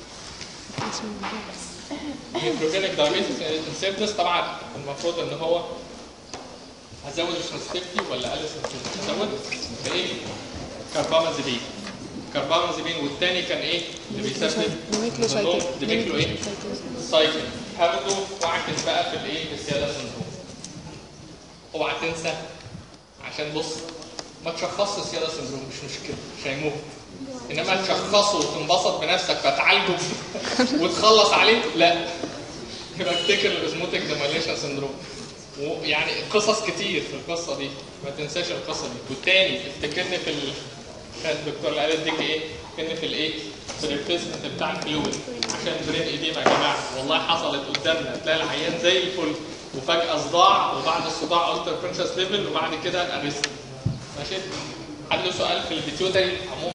نيوتروجينيك دايابيتس انسيدنس طبعا المفروض ان هو هزود السنسيتيفيتي ولا اقلل السنسيتيفيتي؟ هزود بايه؟ كاربامازيبين كاربامازيبين والتاني كان ايه؟ اللي بيسبب نيميكلو النوم، سايكل ديميكلو ايه؟ سايكل هاخده واعكس بقى في الايه؟ في السياده سندروم اوعى تنسى عشان بص ما تشخصش السياده سندروم مش مشكله مش هيموت انما تشخصه وتنبسط بنفسك فتعالجه وتخلص عليه لا يبقى افتكر الاسموتيك ديماليشن سندروم ويعني قصص كتير في القصه دي ما تنساش القصه دي والتاني افتكرني في ال... كان الدكتور اللي قال اديك ايه؟ افتكرني في الايه؟ في الريبليسمنت بتاع الفلويد عشان برين ايديما يا جماعه والله حصلت قدامنا تلاقي العيان زي الفل وفجاه صداع وبعد الصداع التر كونشس ليفل وبعد كده ارست ماشي؟ حد له سؤال في البيتيوتري عموما